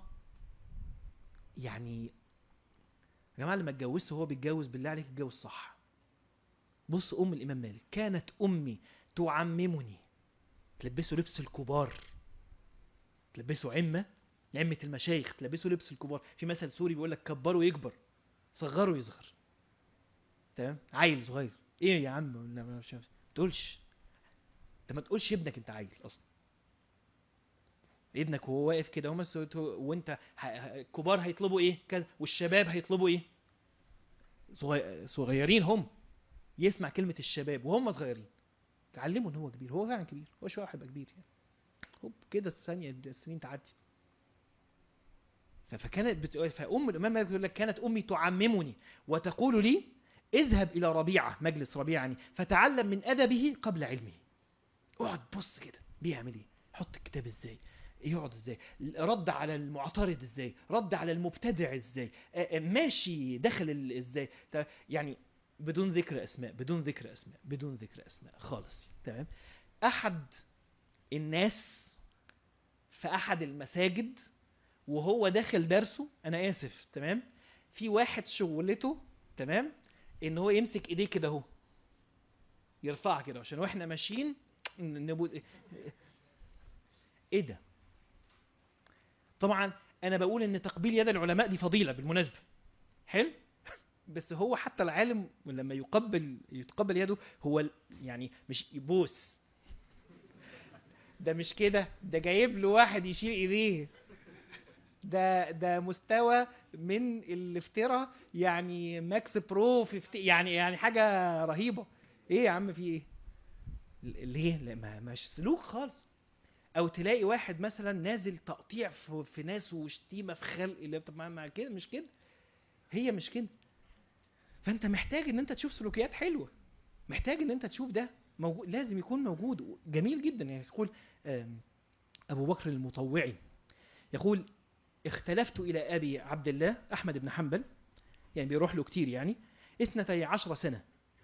يعني يا جماعه لما اتجوزت وهو بيتجوز بالله عليك اتجوز صح بص ام الامام مالك كانت امي تعممني تلبسه لبس الكبار تلبسه عمه عمه المشايخ تلبسه لبس الكبار في مثل سوري بيقول لك كبره يكبر صغره يصغر تمام عيل صغير ايه يا عم ولا ما مش- ما تقولش انت ما تقولش ابنك انت عيل اصلا ابنك وهو واقف كده هم وانت ه- ه- الكبار هيطلبوا ايه كذا والشباب هيطلبوا ايه صغي- صغيرين هم يسمع كلمة الشباب وهم صغيرين تعلموا ان هو كبير هو فعلا كبير هو شوية هيبقى كبير يعني هوب كده الثانية السنين تعدي ف- فكانت بت... فأم الإمام مالك بيقول لك كانت أمي تعممني وتقول لي اذهب إلى ربيعة مجلس ربيعة يعني فتعلم من أدبه قبل علمه اقعد بص كده بيعمل ايه حط الكتاب ازاي يقعد ازاي رد على المعترض ازاي رد على المبتدع ازاي آه، آه، ماشي دخل ال- ازاي ت- يعني بدون ذكر اسماء بدون ذكر اسماء بدون ذكر اسماء خالص تمام احد الناس في احد المساجد وهو داخل درسه انا اسف تمام في واحد شغلته تمام ان هو يمسك ايديه كده اهو يرفعها كده عشان واحنا ماشيين نبوز ايه ده طبعا انا بقول ان تقبيل يد العلماء دي فضيله بالمناسبه حلو بس هو حتى العالم لما يقبل يتقبل يده هو ال- يعني مش يبوس ده مش كده ده جايب له واحد يشيل ايديه ده ده مستوى من الافتراء يعني ماكس برو في افت... يعني يعني حاجه رهيبه ايه يا عم في ايه ل- ليه لا ما مش سلوك خالص او تلاقي واحد مثلا نازل تقطيع في, في ناس وشتيمه في خلق اللي طب ما- ما كده مش كده هي مش كده فانت محتاج ان انت تشوف سلوكيات حلوه محتاج ان انت تشوف ده موجود لازم يكون موجود جميل جدا يعني يقول آم، ابو بكر المطوعي يقول اختلفت الى ابي عبد الله احمد بن حنبل يعني بيروح له كتير يعني اثنتي عشر سنه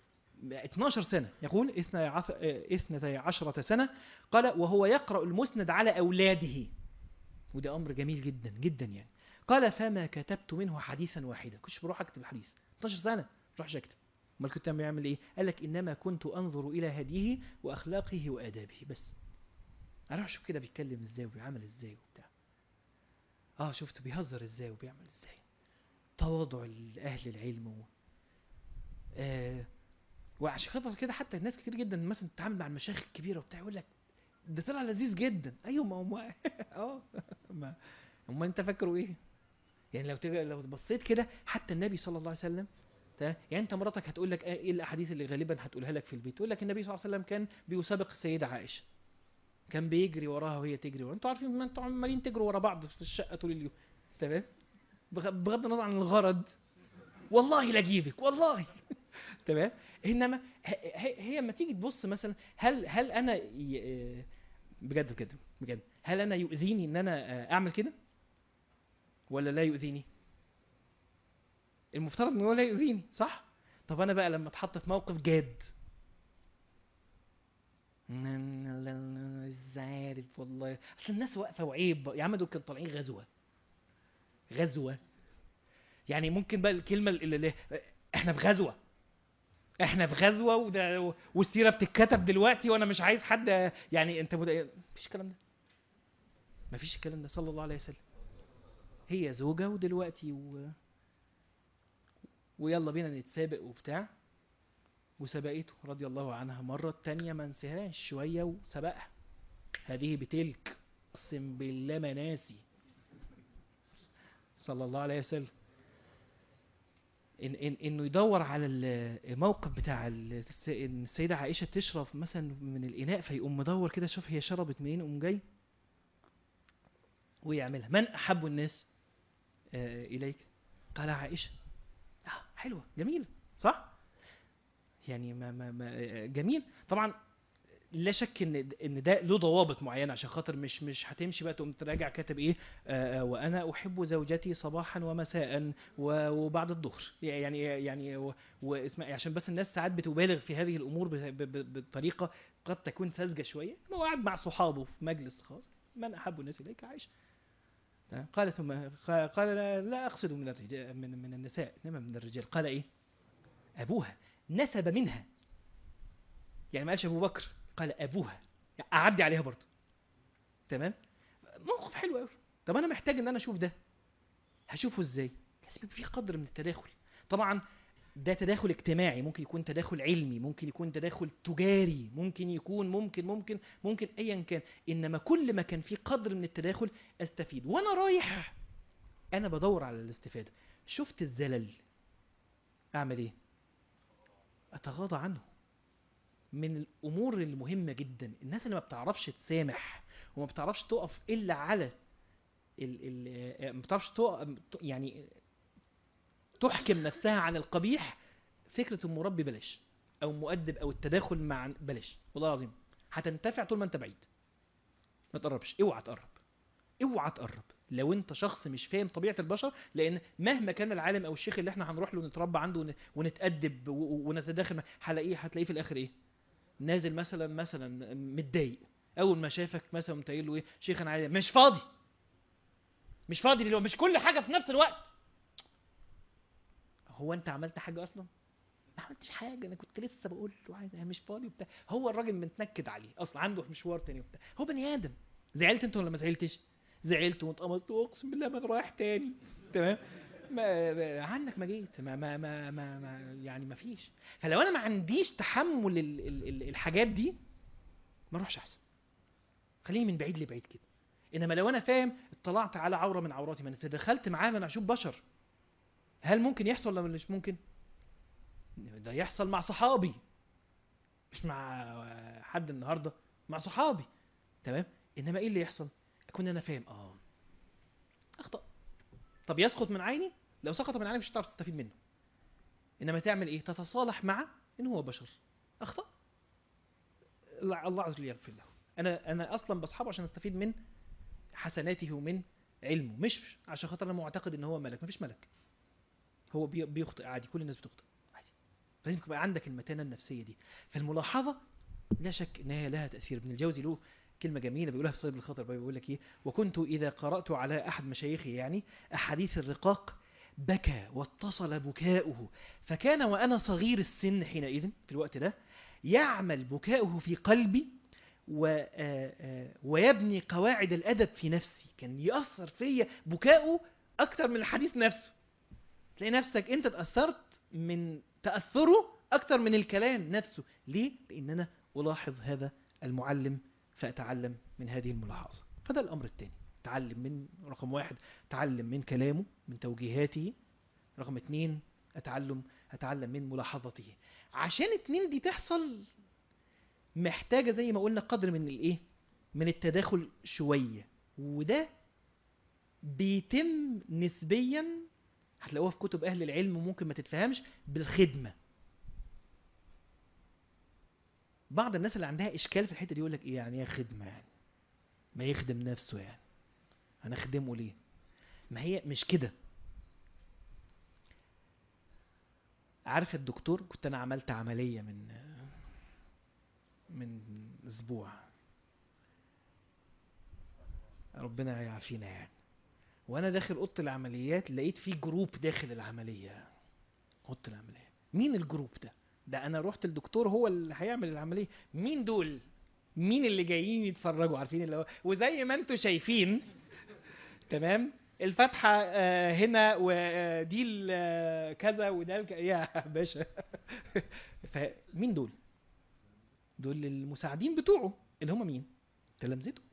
12 سنة يقول اثنتي عف- آه، اثنتي عشرة سنة قال وهو يقرأ المسند على أولاده وده أمر جميل جدا جدا يعني قال فما كتبت منه حديثا واحدا كنتش بروح أكتب الحديث 12 سنة بروحش أكتب امال كنت بيعمل ايه قال لك انما كنت انظر الى هديه واخلاقه وادابه بس اروح اشوف كده بيتكلم ازاي وبيعمل ازاي وبتاع اه شفت بيهزر ازاي وبيعمل ازاي تواضع لاهل العلم و... آه وعشان خاطر كده حتى الناس كتير جدا مثلا تتعامل مع المشايخ الكبيره وبتاع يقول لك ده طلع لذيذ جدا ايوه ما هو اه ما امال انت فاكره ايه يعني لو تج... لو بصيت كده حتى النبي صلى الله عليه وسلم تمام؟ يعني انت مراتك هتقول لك ايه الاحاديث اللي غالبا هتقولها لك في البيت تقول لك النبي صلى الله عليه وسلم كان بيسابق السيده عائشه كان بيجري وراها وهي تجري وراه انتوا عارفين ما انتوا عمالين تجروا ورا بعض في الشقه طول اليوم تمام بغ- بغض النظر عن الغرض والله لا اجيبك والله تمام انما ه- ه- هي لما تيجي تبص مثلا هل هل انا ي- بجد كده بجد هل انا يؤذيني ان انا اعمل كده ولا لا يؤذيني المفترض ان هو لا يؤذيني صح طب انا بقى لما اتحط في موقف جاد مش عارف والله اصل الناس واقفه وعيب يا عم دول كانوا طالعين غزوه غزوه يعني ممكن بقى الكلمه اللي اللي احنا في غزوه احنا في غزوه وده والسيره بتتكتب دلوقتي وانا مش عايز حد يعني انت مد... مفيش الكلام ده مفيش الكلام ده صلى الله عليه وسلم هي زوجة ودلوقتي و... ويلا بينا نتسابق وبتاع وسبقته رضي الله عنها مرة التانية ما انساهاش شوية وسبقها هذه بتلك اقسم بالله ما ناسي صلى الله عليه وسلم إن إن إنه يدور على ال- الموقف بتاع ال- الس- إن السيدة عائشة تشرب مثلا من الإناء فيقوم مدور كده شوف هي شربت منين قوم جاي ويعملها من أحب الناس آه، إليك قال عائشة آه حلوة جميلة صح يعني ما ما ما آه، جميل طبعا لا شك ان ان ده له ضوابط معينه عشان خاطر مش مش هتمشي بقى تقوم تراجع كاتب ايه آه آه، وانا احب زوجتي صباحا ومساء و- وبعد الظهر يعني يعني و- واسمع عشان بس الناس ساعات بتبالغ في هذه الامور ب- ب- ب- بطريقه قد تكون ساذجه شويه ما هو قاعد مع صحابه في مجلس خاص من احب الناس اليك عائشه تمام؟ قال ثم قال قال لا, لا اقصد من الرجال من من النساء انما من الرجال قال ايه ابوها نسب منها يعني ما قالش ابو بكر قال ابوها يعني اعدي عليها برضه تمام موقف حلو قوي طب انا محتاج ان انا اشوف ده هشوفه ازاي لازم يبقى في قدر من التداخل طبعا ده تداخل اجتماعي ممكن يكون تداخل علمي ممكن يكون تداخل تجاري ممكن يكون ممكن ممكن ممكن ايا كان انما كل ما كان في قدر من التداخل استفيد وانا رايح انا بدور على الاستفاده شفت الزلل اعمل ايه اتغاضى عنه من الامور المهمه جدا الناس اللي ما بتعرفش تسامح وما بتعرفش تقف الا على ال ال ما بتعرفش تقف يعني تحكم نفسها عن القبيح فكره المربي بلاش او مؤدب او التداخل مع بلاش والله العظيم هتنتفع طول ما انت بعيد ما تقربش اوعى تقرب اوعى تقرب لو انت شخص مش فاهم طبيعه البشر لان مهما كان العالم او الشيخ اللي احنا هنروح له نتربى عنده ون- ونتادب و- و- ونتداخل معاه، هلاقيه هتلاقيه في الاخر ايه نازل مثلا مثلا متضايق اول ما شافك مثلا قمت قايل له ايه شيخ انا عايز مش فاضي مش فاضي دلوقتي مش كل حاجه في نفس الوقت هو انت عملت حاجه اصلا ما عملتش حاجه انا كنت لسه بقول له عايز انا مش فاضي وبتاع هو الراجل متنكد عليه اصلا عنده مشوار تاني وبتاع هو بني ادم زعلت انت ولا ما زعلتش زعلت واتقمصت واقسم بالله ما رايح تاني تمام ما ما- عنك ما جيت ما ما ما, ما, ما يعني ما فيش فلو انا ما عنديش تحمل ال ال ال الحاجات دي ما اروحش احسن خليني من بعيد لبعيد كده انما لو انا فاهم اطلعت على عوره من عوراتي ما انا تدخلت معاه ما انا اشوف بشر هل ممكن يحصل ولا مش ممكن ده يحصل مع صحابي مش مع حد النهارده مع صحابي تمام انما ايه اللي يحصل اكون انا فاهم اه اخطا طب يسقط من عيني لو سقط من عيني مش هتعرف تستفيد منه انما تعمل ايه تتصالح مع ان هو بشر اخطا الله الله عز وجل يغفر له انا انا اصلا بصحابه عشان استفيد من حسناته ومن علمه مش عشان خاطر انا معتقد ان هو ملك مفيش ملك هو بي- بيخطئ عادي كل الناس بتخطئ عادي لازم يبقى عندك المتانه النفسيه دي فالملاحظه لا شك ان هي لها تاثير ابن الجوزي له كلمه جميله بيقولها في صيد الخطر بيقول لك ايه وكنت اذا قرات على احد مشايخي يعني احاديث الرقاق بكى واتصل بكاؤه فكان وانا صغير السن حينئذ في الوقت ده يعمل بكاؤه في قلبي و آه، آه، ويبني قواعد الادب في نفسي كان ياثر فيا بكاؤه اكتر من الحديث نفسه تلاقي نفسك انت اتاثرت من تاثره اكتر من الكلام نفسه ليه لان انا الاحظ هذا المعلم فاتعلم من هذه الملاحظه فده الامر الثاني تعلم من رقم واحد اتعلم من كلامه من توجيهاته رقم اتنين اتعلم اتعلم من ملاحظته عشان اتنين دي تحصل محتاجة زي ما قلنا قدر من الايه من التداخل شوية وده بيتم نسبيا هتلاقوها في كتب اهل العلم وممكن ما تتفهمش بالخدمة بعض الناس اللي عندها اشكال في الحتة دي يقول لك ايه يعني ايه خدمة يعني ما يخدم نفسه يعني انا اخدمه ليه ما هي مش كده عارف الدكتور كنت انا عملت عملية من من اسبوع ربنا يعافينا يعني وانا داخل اوضه العمليات لقيت في جروب داخل العمليه اوضه العمليه مين الجروب ده ده انا رحت الدكتور هو اللي هيعمل العمليه مين دول مين اللي جايين يتفرجوا عارفين اللي هو وزي ما انتم شايفين تمام الفتحة آه، هنا ودي ال- آه، كذا وده الك- يا باشا فمين دول؟ دول المساعدين بتوعه اللي هم مين؟ تلامذته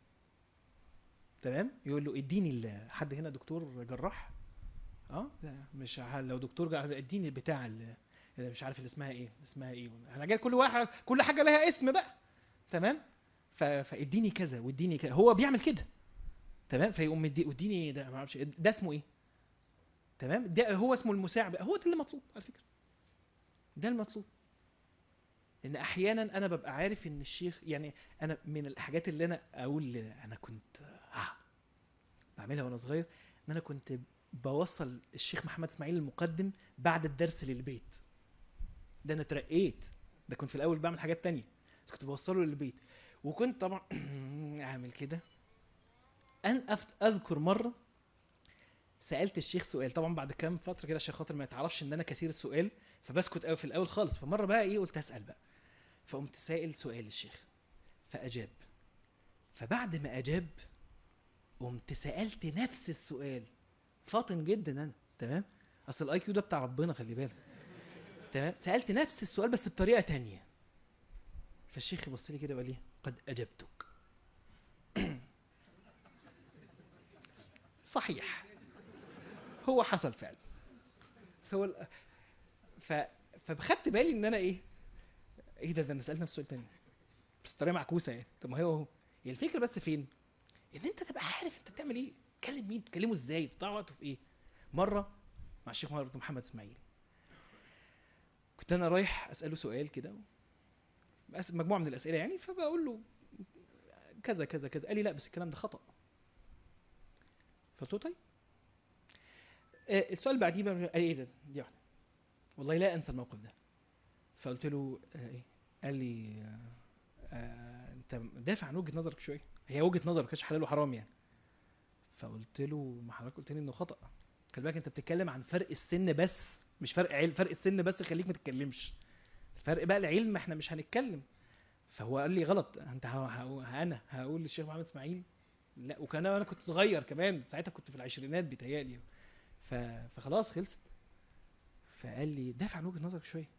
تمام يقول له اديني ال- حد هنا دكتور جراح اه لا مش ه- لو دكتور جراح اديني بتاع ال- اللي مش عارف اللي اسمها ايه اسمها ايه انا جاي كل واحد كل حاجه لها اسم بقى تمام ف- فاديني كذا واديني كذا هو بيعمل كده تمام فيقوم مدي اديني ده ما اعرفش إيه، ده اسمه ايه تمام ده هو اسمه المساعد هو ده اللي مطلوب على فكره ده المطلوب ان احيانا انا ببقى عارف ان الشيخ يعني انا من الحاجات اللي انا اقول انا كنت آه بعملها وانا صغير ان انا كنت بوصل الشيخ محمد اسماعيل المقدم بعد الدرس للبيت ده انا اترقيت ده كنت في الاول بعمل حاجات تانية بس كنت بوصله للبيت وكنت طبعا اعمل كده ان أفت- اذكر مره سالت الشيخ سؤال طبعا بعد كام فتره كده عشان خاطر ما يتعرفش ان انا كثير السؤال فبسكت قوي في الاول خالص فمره بقى ايه قلت اسال بقى فقمت سائل سؤال الشيخ فاجاب فبعد ما اجاب قمت سالت نفس السؤال فاطن جدا انا تمام اصل الاي كيو ده بتاع ربنا خلي بالك تمام سالت نفس السؤال بس بطريقه تانية فالشيخ يبص لي كده وقال لي قد اجبتك صحيح هو حصل فعلا بس هو ال- ف فبخدت بالي ان انا ايه ايه ده ده انا سالت نفس السؤال تاني بس طريقه معكوسه يعني طب ما هو هو هي الفكره بس فين ان انت تبقى عارف انت بتعمل ايه تكلم مين تكلمه ازاي بتضيع وقته في ايه مره مع الشيخ مرة محمد اسماعيل كنت انا رايح اساله سؤال كده بس- مجموعه من الاسئله يعني فبقول له كذا كذا كذا قال لي لا بس الكلام ده خطا فقلت له طيب آه، السؤال اللي بعديه بقى قال لي ايه ده دي واحده والله لا انسى الموقف ده فقلت له آه، ايه قال لي آه، آه، انت دافع عن وجهه نظرك شويه هي وجهه نظر كانش حلال وحرام يعني فقلت له ما حضرتك قلت لي انه خطا خلي بالك انت بتتكلم عن فرق السن بس مش فرق علم فرق السن بس خليك ما تتكلمش فرق بقى العلم احنا مش هنتكلم فهو قال لي غلط انت ه... ه... انا هقول للشيخ محمد اسماعيل لا وكان انا كنت صغير كمان ساعتها كنت في العشرينات بيتهيألي ف... فخلاص خلصت فقال لي دافع عن وجهه نظرك شويه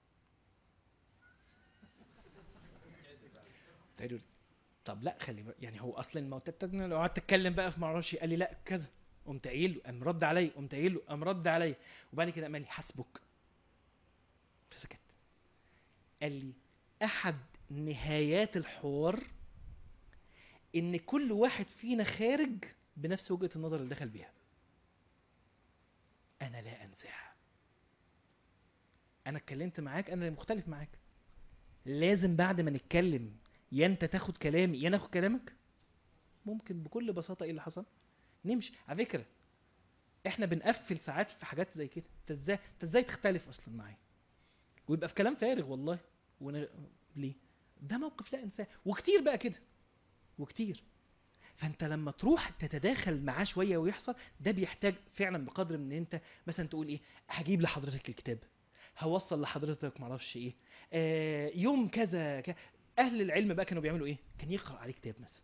قلت له طب لا خلي بقى يعني هو اصلا ما قلت لو قعدت اتكلم بقى في معرفش إيه، قال لي لا كذا قمت قايل له قام رد عليا قمت قايل له قام رد عليا وبعد كده قال لي حسبك فسكت قال لي احد نهايات الحوار ان كل واحد فينا خارج بنفس وجهه النظر اللي دخل بيها انا لا انساها انا اتكلمت معاك انا اللي مختلف معاك لازم بعد ما نتكلم يا انت تاخد كلامي يا ناخد كلامك ممكن بكل بساطه ايه اللي حصل نمشي على فكره احنا بنقفل ساعات في حاجات زي كده انت ازاي انت ازاي تختلف اصلا معايا ويبقى في كلام فارغ والله ون... ليه ده موقف لا انساه وكتير بقى كده وكتير فانت لما تروح تتداخل معاه شويه ويحصل ده بيحتاج فعلا بقدر من ان انت مثلا تقول ايه هجيب لحضرتك الكتاب هوصل لحضرتك معرفش ايه آه يوم كذا ك... اهل العلم بقى كانوا بيعملوا ايه كان يقرا عليه كتاب مثلا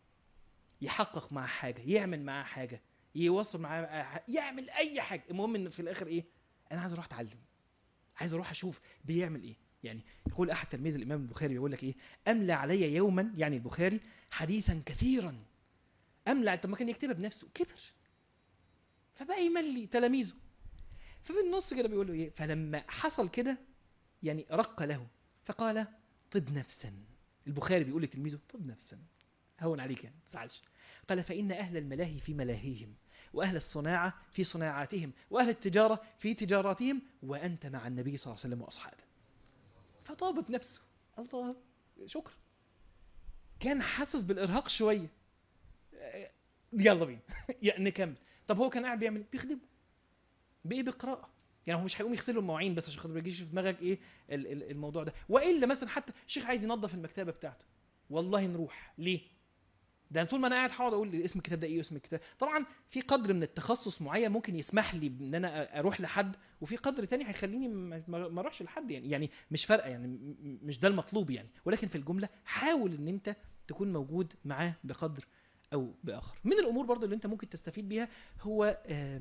يحقق معاه حاجه يعمل معاه حاجه يوصل معاه يعمل اي حاجه المهم ان في الاخر ايه انا عايز اروح اتعلم عايز اروح اشوف بيعمل ايه يعني يقول احد تلميذ الامام البخاري بيقول لك ايه املى علي يوما يعني البخاري حديثا كثيرا املى طب ما كان يكتبها بنفسه كبر فبقى يملي تلاميذه ففي النص كده بيقول له ايه فلما حصل كده يعني رق له فقال طب نفسا البخاري بيقول لتلميذه طب نفسا هون عليك يعني ما تزعلش قال فإن أهل الملاهي في ملاهيهم وأهل الصناعة في صناعاتهم وأهل التجارة في تجاراتهم وأنت مع النبي صلى الله عليه وسلم وأصحابه فطابت نفسه الله شكرا كان حاسس بالإرهاق شوية يلا بينا يعني نكمل طب هو كان قاعد بيعمل بيخدمه بإيه بقراءة يعني هو مش هيقوم يغسلوا المواعين بس عشان خاطر ما يجيش في دماغك ايه الموضوع ده والا مثلا حتى الشيخ عايز ينظف المكتبه بتاعته والله نروح ليه ده أنا طول ما انا قاعد هقعد اقول اسم الكتاب ده ايه واسم الكتاب طبعا في قدر من التخصص معين ممكن يسمح لي ان انا اروح لحد وفي قدر تاني هيخليني ما اروحش لحد يعني يعني مش فارقه يعني مش ده المطلوب يعني ولكن في الجمله حاول ان انت تكون موجود معاه بقدر او باخر من الامور برضو اللي انت ممكن تستفيد بيها هو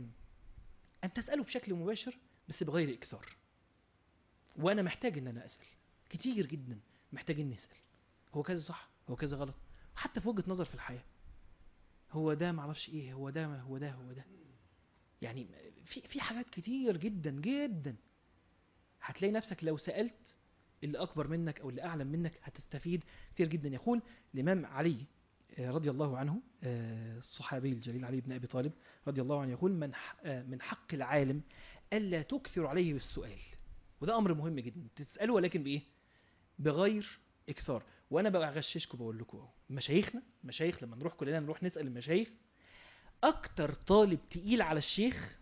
ان تساله بشكل مباشر بس بغير اكثار وانا محتاج ان انا اسال كتير جدا محتاجين نسال هو كذا صح هو كذا غلط حتى في وجهه نظر في الحياه هو ده معرفش ايه هو ده هو ده هو ده يعني في في حاجات كتير جدا جدا هتلاقي نفسك لو سالت اللي اكبر منك او اللي اعلم منك هتستفيد كتير جدا يقول الامام علي رضي الله عنه الصحابي الجليل علي بن ابي طالب رضي الله عنه يقول من من حق العالم الا تكثر عليه بالسؤال وده امر مهم جدا تساله ولكن بايه بغير اكثار وانا بقى اغششكم بقول لكم اهو مشايخنا مشايخ لما نروح كلنا نروح نسال المشايخ اكتر طالب تقيل على الشيخ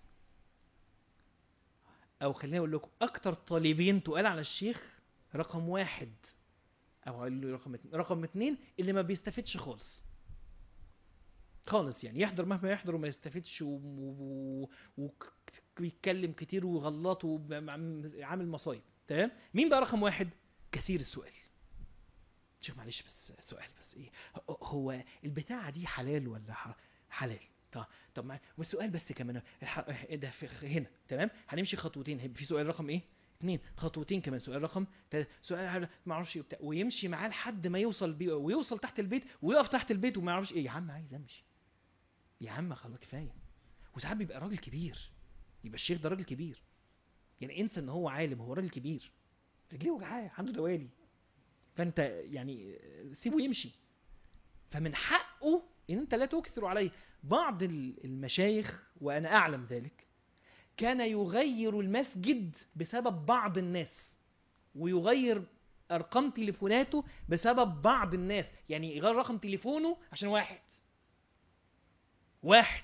او خليني اقول لكم اكتر طالبين تقال على الشيخ رقم واحد او هقول له رقم اتنين رقم اتنين اللي ما بيستفدش خالص خالص يعني يحضر مهما يحضر وما يستفدش ويتكلم كتير ويغلط وعامل مصايب تمام مين بقى رقم واحد كثير السؤال شوف معلش بس سؤال بس ايه هو البتاعه دي حلال ولا حلال طب طب ما والسؤال بس كمان ده في هنا تمام هنمشي خطوتين في سؤال رقم ايه اثنين خطوتين كمان سؤال رقم ثلاثة سؤال ما اعرفش وبتاع ويمشي معاه لحد ما يوصل بيه ويوصل تحت البيت ويقف تحت البيت وما يعرفش ايه يا عم عايز امشي يا عم خلاص كفايه وساعات بيبقى راجل كبير يبقى الشيخ ده راجل كبير يعني انسى ان هو عالم هو راجل كبير رجليه وجعاه عنده دوالي فانت يعني سيبه يمشي فمن حقه ان انت لا تكثر عليه بعض المشايخ وانا اعلم ذلك كان يغير المسجد بسبب بعض الناس ويغير ارقام تليفوناته بسبب بعض الناس يعني يغير رقم تليفونه عشان واحد واحد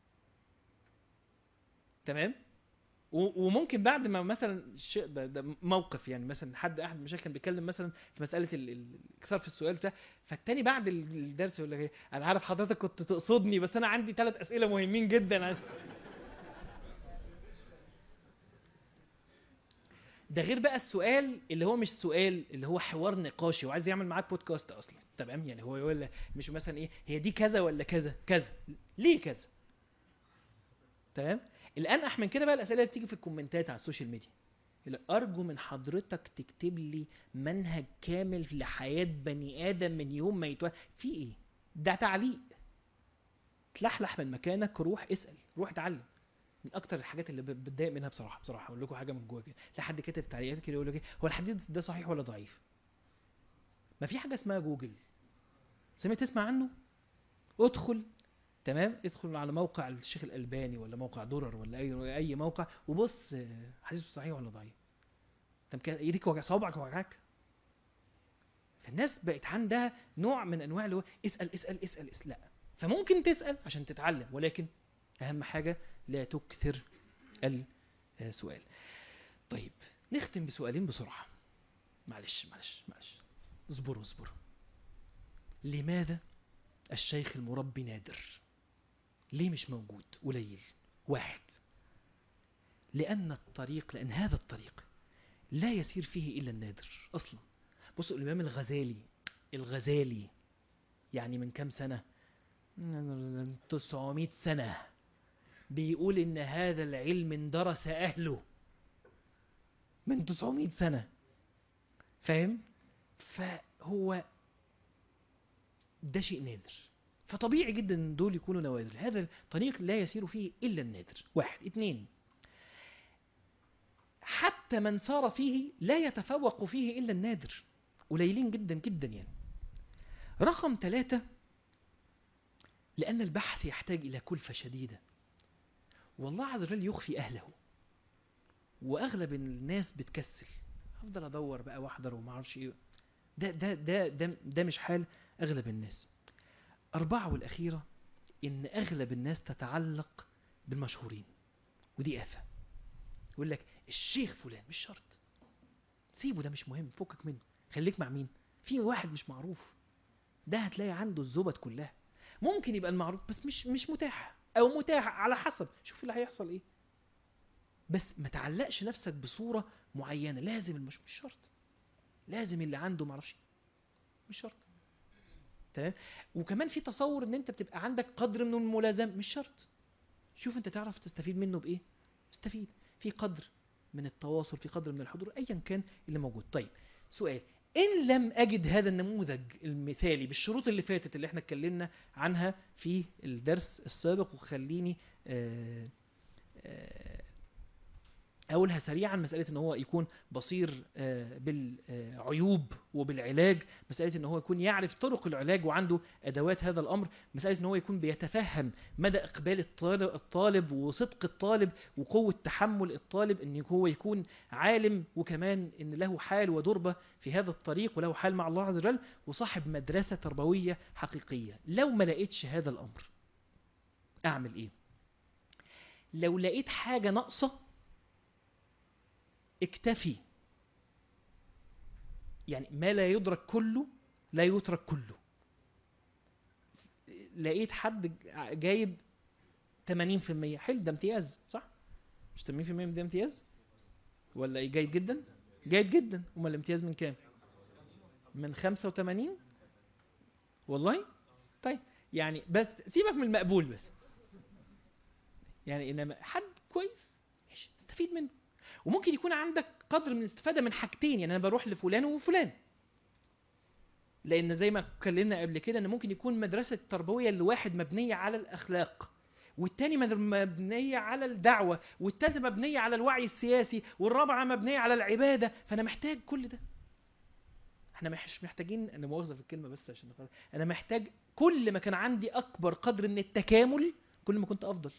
تمام وممكن بعد ما مثلا الشيء ده, ده موقف يعني مثلا حد احد المشايخ كان بيتكلم مثلا في مساله الاكثار في السؤال بتاع فالتاني بعد الدرس يقول لك ايه انا عارف حضرتك كنت تقصدني بس انا عندي ثلاث اسئله مهمين جدا ده غير بقى السؤال اللي هو مش سؤال اللي هو حوار نقاشي وعايز يعمل معاك بودكاست اصلا تمام يعني هو يقول لك مش مثلا ايه هي دي كذا ولا كذا كذا ليه كذا تمام الانقح من كده بقى الاسئله اللي بتيجي في الكومنتات على السوشيال ميديا يقول لك ارجو من حضرتك تكتب لي منهج كامل لحياه بني ادم من يوم ما يتولد في ايه ده تعليق تلحلح من مكانك روح اسال روح اتعلم من اكتر الحاجات اللي ب- بتضايق منها بصراحه بصراحه اقول لكم حاجه من جوه كده لا حد كاتب تعليقات كده يقول لك ايه هو الحديث ده صحيح ولا ضعيف ما في حاجه اسمها جوجل سمعت تسمع عنه ادخل تمام ادخل على موقع الشيخ الالباني ولا موقع درر ولا اي اي موقع وبص آه، حديثه صحيح ولا ضعيف طب كان ايديك وجع صوابعك وجعك فالناس بقت عندها نوع من انواع اللي هو اسال اسال اسال اسال لا فممكن تسال عشان تتعلم ولكن اهم حاجه لا تكثر السؤال طيب نختم بسؤالين بسرعه معلش معلش معلش اصبروا اصبروا لماذا الشيخ المربي نادر ليه مش موجود قليل واحد لأن الطريق لأن هذا الطريق لا يسير فيه إلا النادر أصلا بصوا الإمام الغزالي الغزالي يعني من كام سنة 900 سنة بيقول إن هذا العلم اندرس أهله من 900 سنة فاهم فهو ده شيء نادر فطبيعي جدا ان دول يكونوا نوادر هذا الطريق لا يسير فيه الا النادر واحد اتنين حتى من سار فيه لا يتفوق فيه الا النادر قليلين جدا جدا يعني رقم ثلاثة لأن البحث يحتاج إلى كلفة شديدة والله عز وجل يخفي أهله وأغلب الناس بتكسل أفضل أدور بقى وأحضر وما أعرفش إيه ده ده ده ده, ده مش حال أغلب الناس أربعة والأخيرة إن أغلب الناس تتعلق بالمشهورين ودي آفة يقول لك الشيخ فلان مش شرط سيبه ده مش مهم فكك منه خليك مع مين في واحد مش معروف ده هتلاقي عنده الزبد كلها ممكن يبقى المعروف بس مش مش متاح او متاح على حسب شوف اللي هيحصل ايه بس ما تعلقش نفسك بصورة معينة لازم المش مش شرط لازم اللي عنده معرفش مش شرط تمام وكمان في تصور ان انت بتبقى عندك قدر من الملازمه مش شرط شوف انت تعرف تستفيد منه بايه استفيد في قدر من التواصل في قدر من الحضور ايا كان اللي موجود طيب سؤال ان لم اجد هذا النموذج المثالي بالشروط اللي فاتت اللي احنا اتكلمنا عنها في الدرس السابق وخليني آه آه اقولها سريعا مساله ان هو يكون بصير آه، بالعيوب وبالعلاج مساله ان هو يكون يعرف طرق العلاج وعنده ادوات هذا الامر مساله ان هو يكون بيتفهم مدى اقبال الطالب, الطالب وصدق الطالب وقوه تحمل الطالب ان هو يكون عالم وكمان ان له حال ودربه في هذا الطريق وله حال مع الله عز وجل وصاحب مدرسه تربويه حقيقيه لو ما لقيتش هذا الامر اعمل ايه لو لقيت حاجه ناقصه اكتفي يعني ما لا يدرك كله لا يترك كله لقيت حد جايب 80% حلو ده امتياز صح مش 80% من ده امتياز ولا ايه جيد جدا جيد جدا امال الامتياز من كام من 85 والله طيب يعني بس سيبك من المقبول بس يعني انما حد كويس ماشي تستفيد منه وممكن يكون عندك قدر من الاستفاده من حاجتين يعني انا بروح لفلان وفلان لان زي ما اتكلمنا قبل كده ان ممكن يكون مدرسه تربويه لواحد مبنيه على الاخلاق والتاني مد- مبنيه على الدعوه والتالتة مبنيه على الوعي السياسي والرابعه مبنيه على العباده فانا محتاج كل ده احنا مش محتاجين انا مؤاخذه في الكلمه بس عشان نخلص. انا محتاج كل ما كان عندي اكبر قدر من التكامل كل ما كنت افضل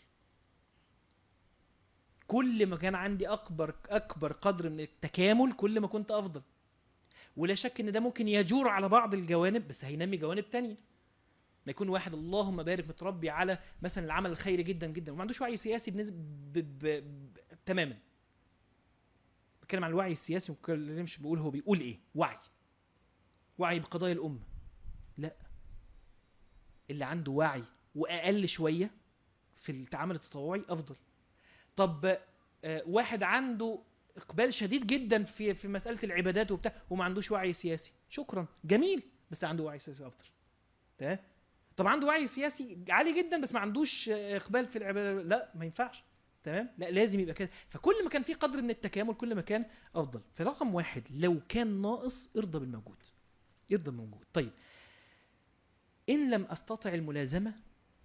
كل ما كان عندي اكبر اكبر قدر من التكامل كل ما كنت افضل ولا شك ان ده ممكن يجور على بعض الجوانب بس هينمي جوانب تانية ما يكون واحد اللهم بارك متربي على مثلا العمل الخيري جدا جدا وما عندوش وعي سياسي بنسبة ب... ب... ب... تماما بتكلم عن الوعي السياسي ما بتكلمش بقول هو بيقول ايه وعي وعي بقضايا الامه لا اللي عنده وعي واقل شويه في التعامل التطوعي افضل طب آه، واحد عنده اقبال شديد جدا في في مساله العبادات وبتاع وما عندوش وعي سياسي شكرا جميل بس عنده وعي سياسي اكتر تمام طب عنده وعي سياسي عالي جدا بس ما عندوش اقبال في العباده لا ما ينفعش تمام لا لازم يبقى كده فكل ما كان في قدر من التكامل كل ما كان افضل فرقم واحد لو كان ناقص ارضى بالموجود ارضى بالموجود طيب ان لم استطع الملازمه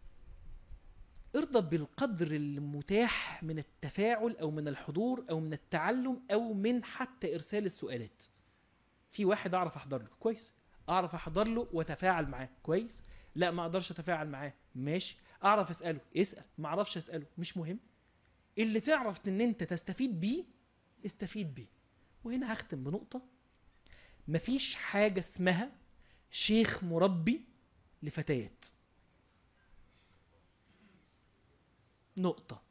ارضى بالقدر المتاح من التفاعل او من الحضور او من التعلم او من حتى ارسال السؤالات في واحد اعرف احضر له كويس اعرف احضر له واتفاعل معاه كويس لا ما اقدرش اتفاعل معاه ماشي اعرف اساله اسال ما اعرفش اساله مش مهم اللي تعرف ان انت تستفيد بيه استفيد بيه وهنا هختم بنقطة مفيش حاجة اسمها شيخ مربي لفتيات نقطة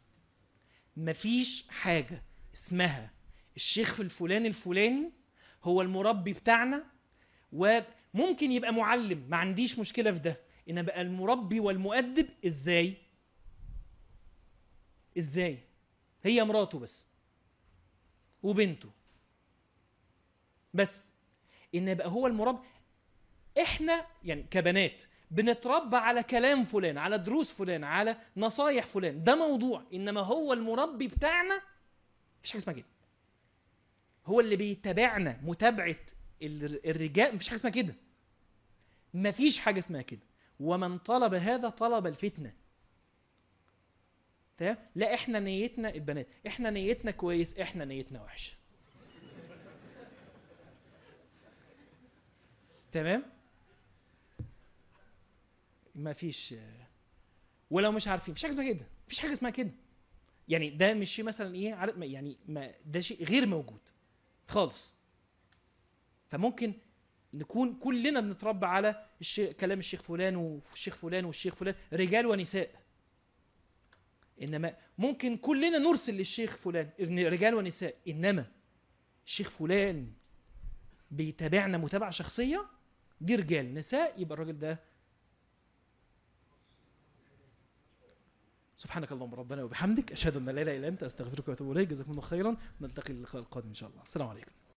مفيش حاجة اسمها الشيخ الفلاني الفلاني هو المربي بتاعنا وممكن يبقى معلم ما عنديش مشكلة في ده إن بقى المربي والمؤدب ازاي ازاي هي مراته بس وبنته بس ان يبقى هو المربي احنا يعني كبنات بنتربى على كلام فلان على دروس فلان على نصايح فلان ده موضوع انما هو المربي بتاعنا مفيش حاجه اسمها كده هو اللي بيتابعنا متابعه الرجال مفيش حاجه اسمها كده مفيش حاجه اسمها كده ومن طلب هذا طلب الفتنه تمام لا احنا نيتنا البنات احنا نيتنا كويس احنا نيتنا وحشه تمام ما فيش ولو مش عارفين مفيش حاجه اسمها كده مفيش حاجه اسمها كده يعني ده مش شيء مثلا ايه عارف يعني ما ده شيء غير موجود خالص فممكن نكون كلنا بنتربى على الشيء كلام الشيخ فلان والشيخ فلان والشيخ فلان رجال ونساء انما ممكن كلنا نرسل للشيخ فلان رجال ونساء انما الشيخ فلان بيتابعنا متابعه شخصيه دي رجال نساء يبقى الراجل ده سبحانك اللهم ربنا وبحمدك اشهد ان لا اله الا انت استغفرك واتوب اليك جزاكم الله خيرا نلتقي اللقاء القادم ان شاء الله السلام عليكم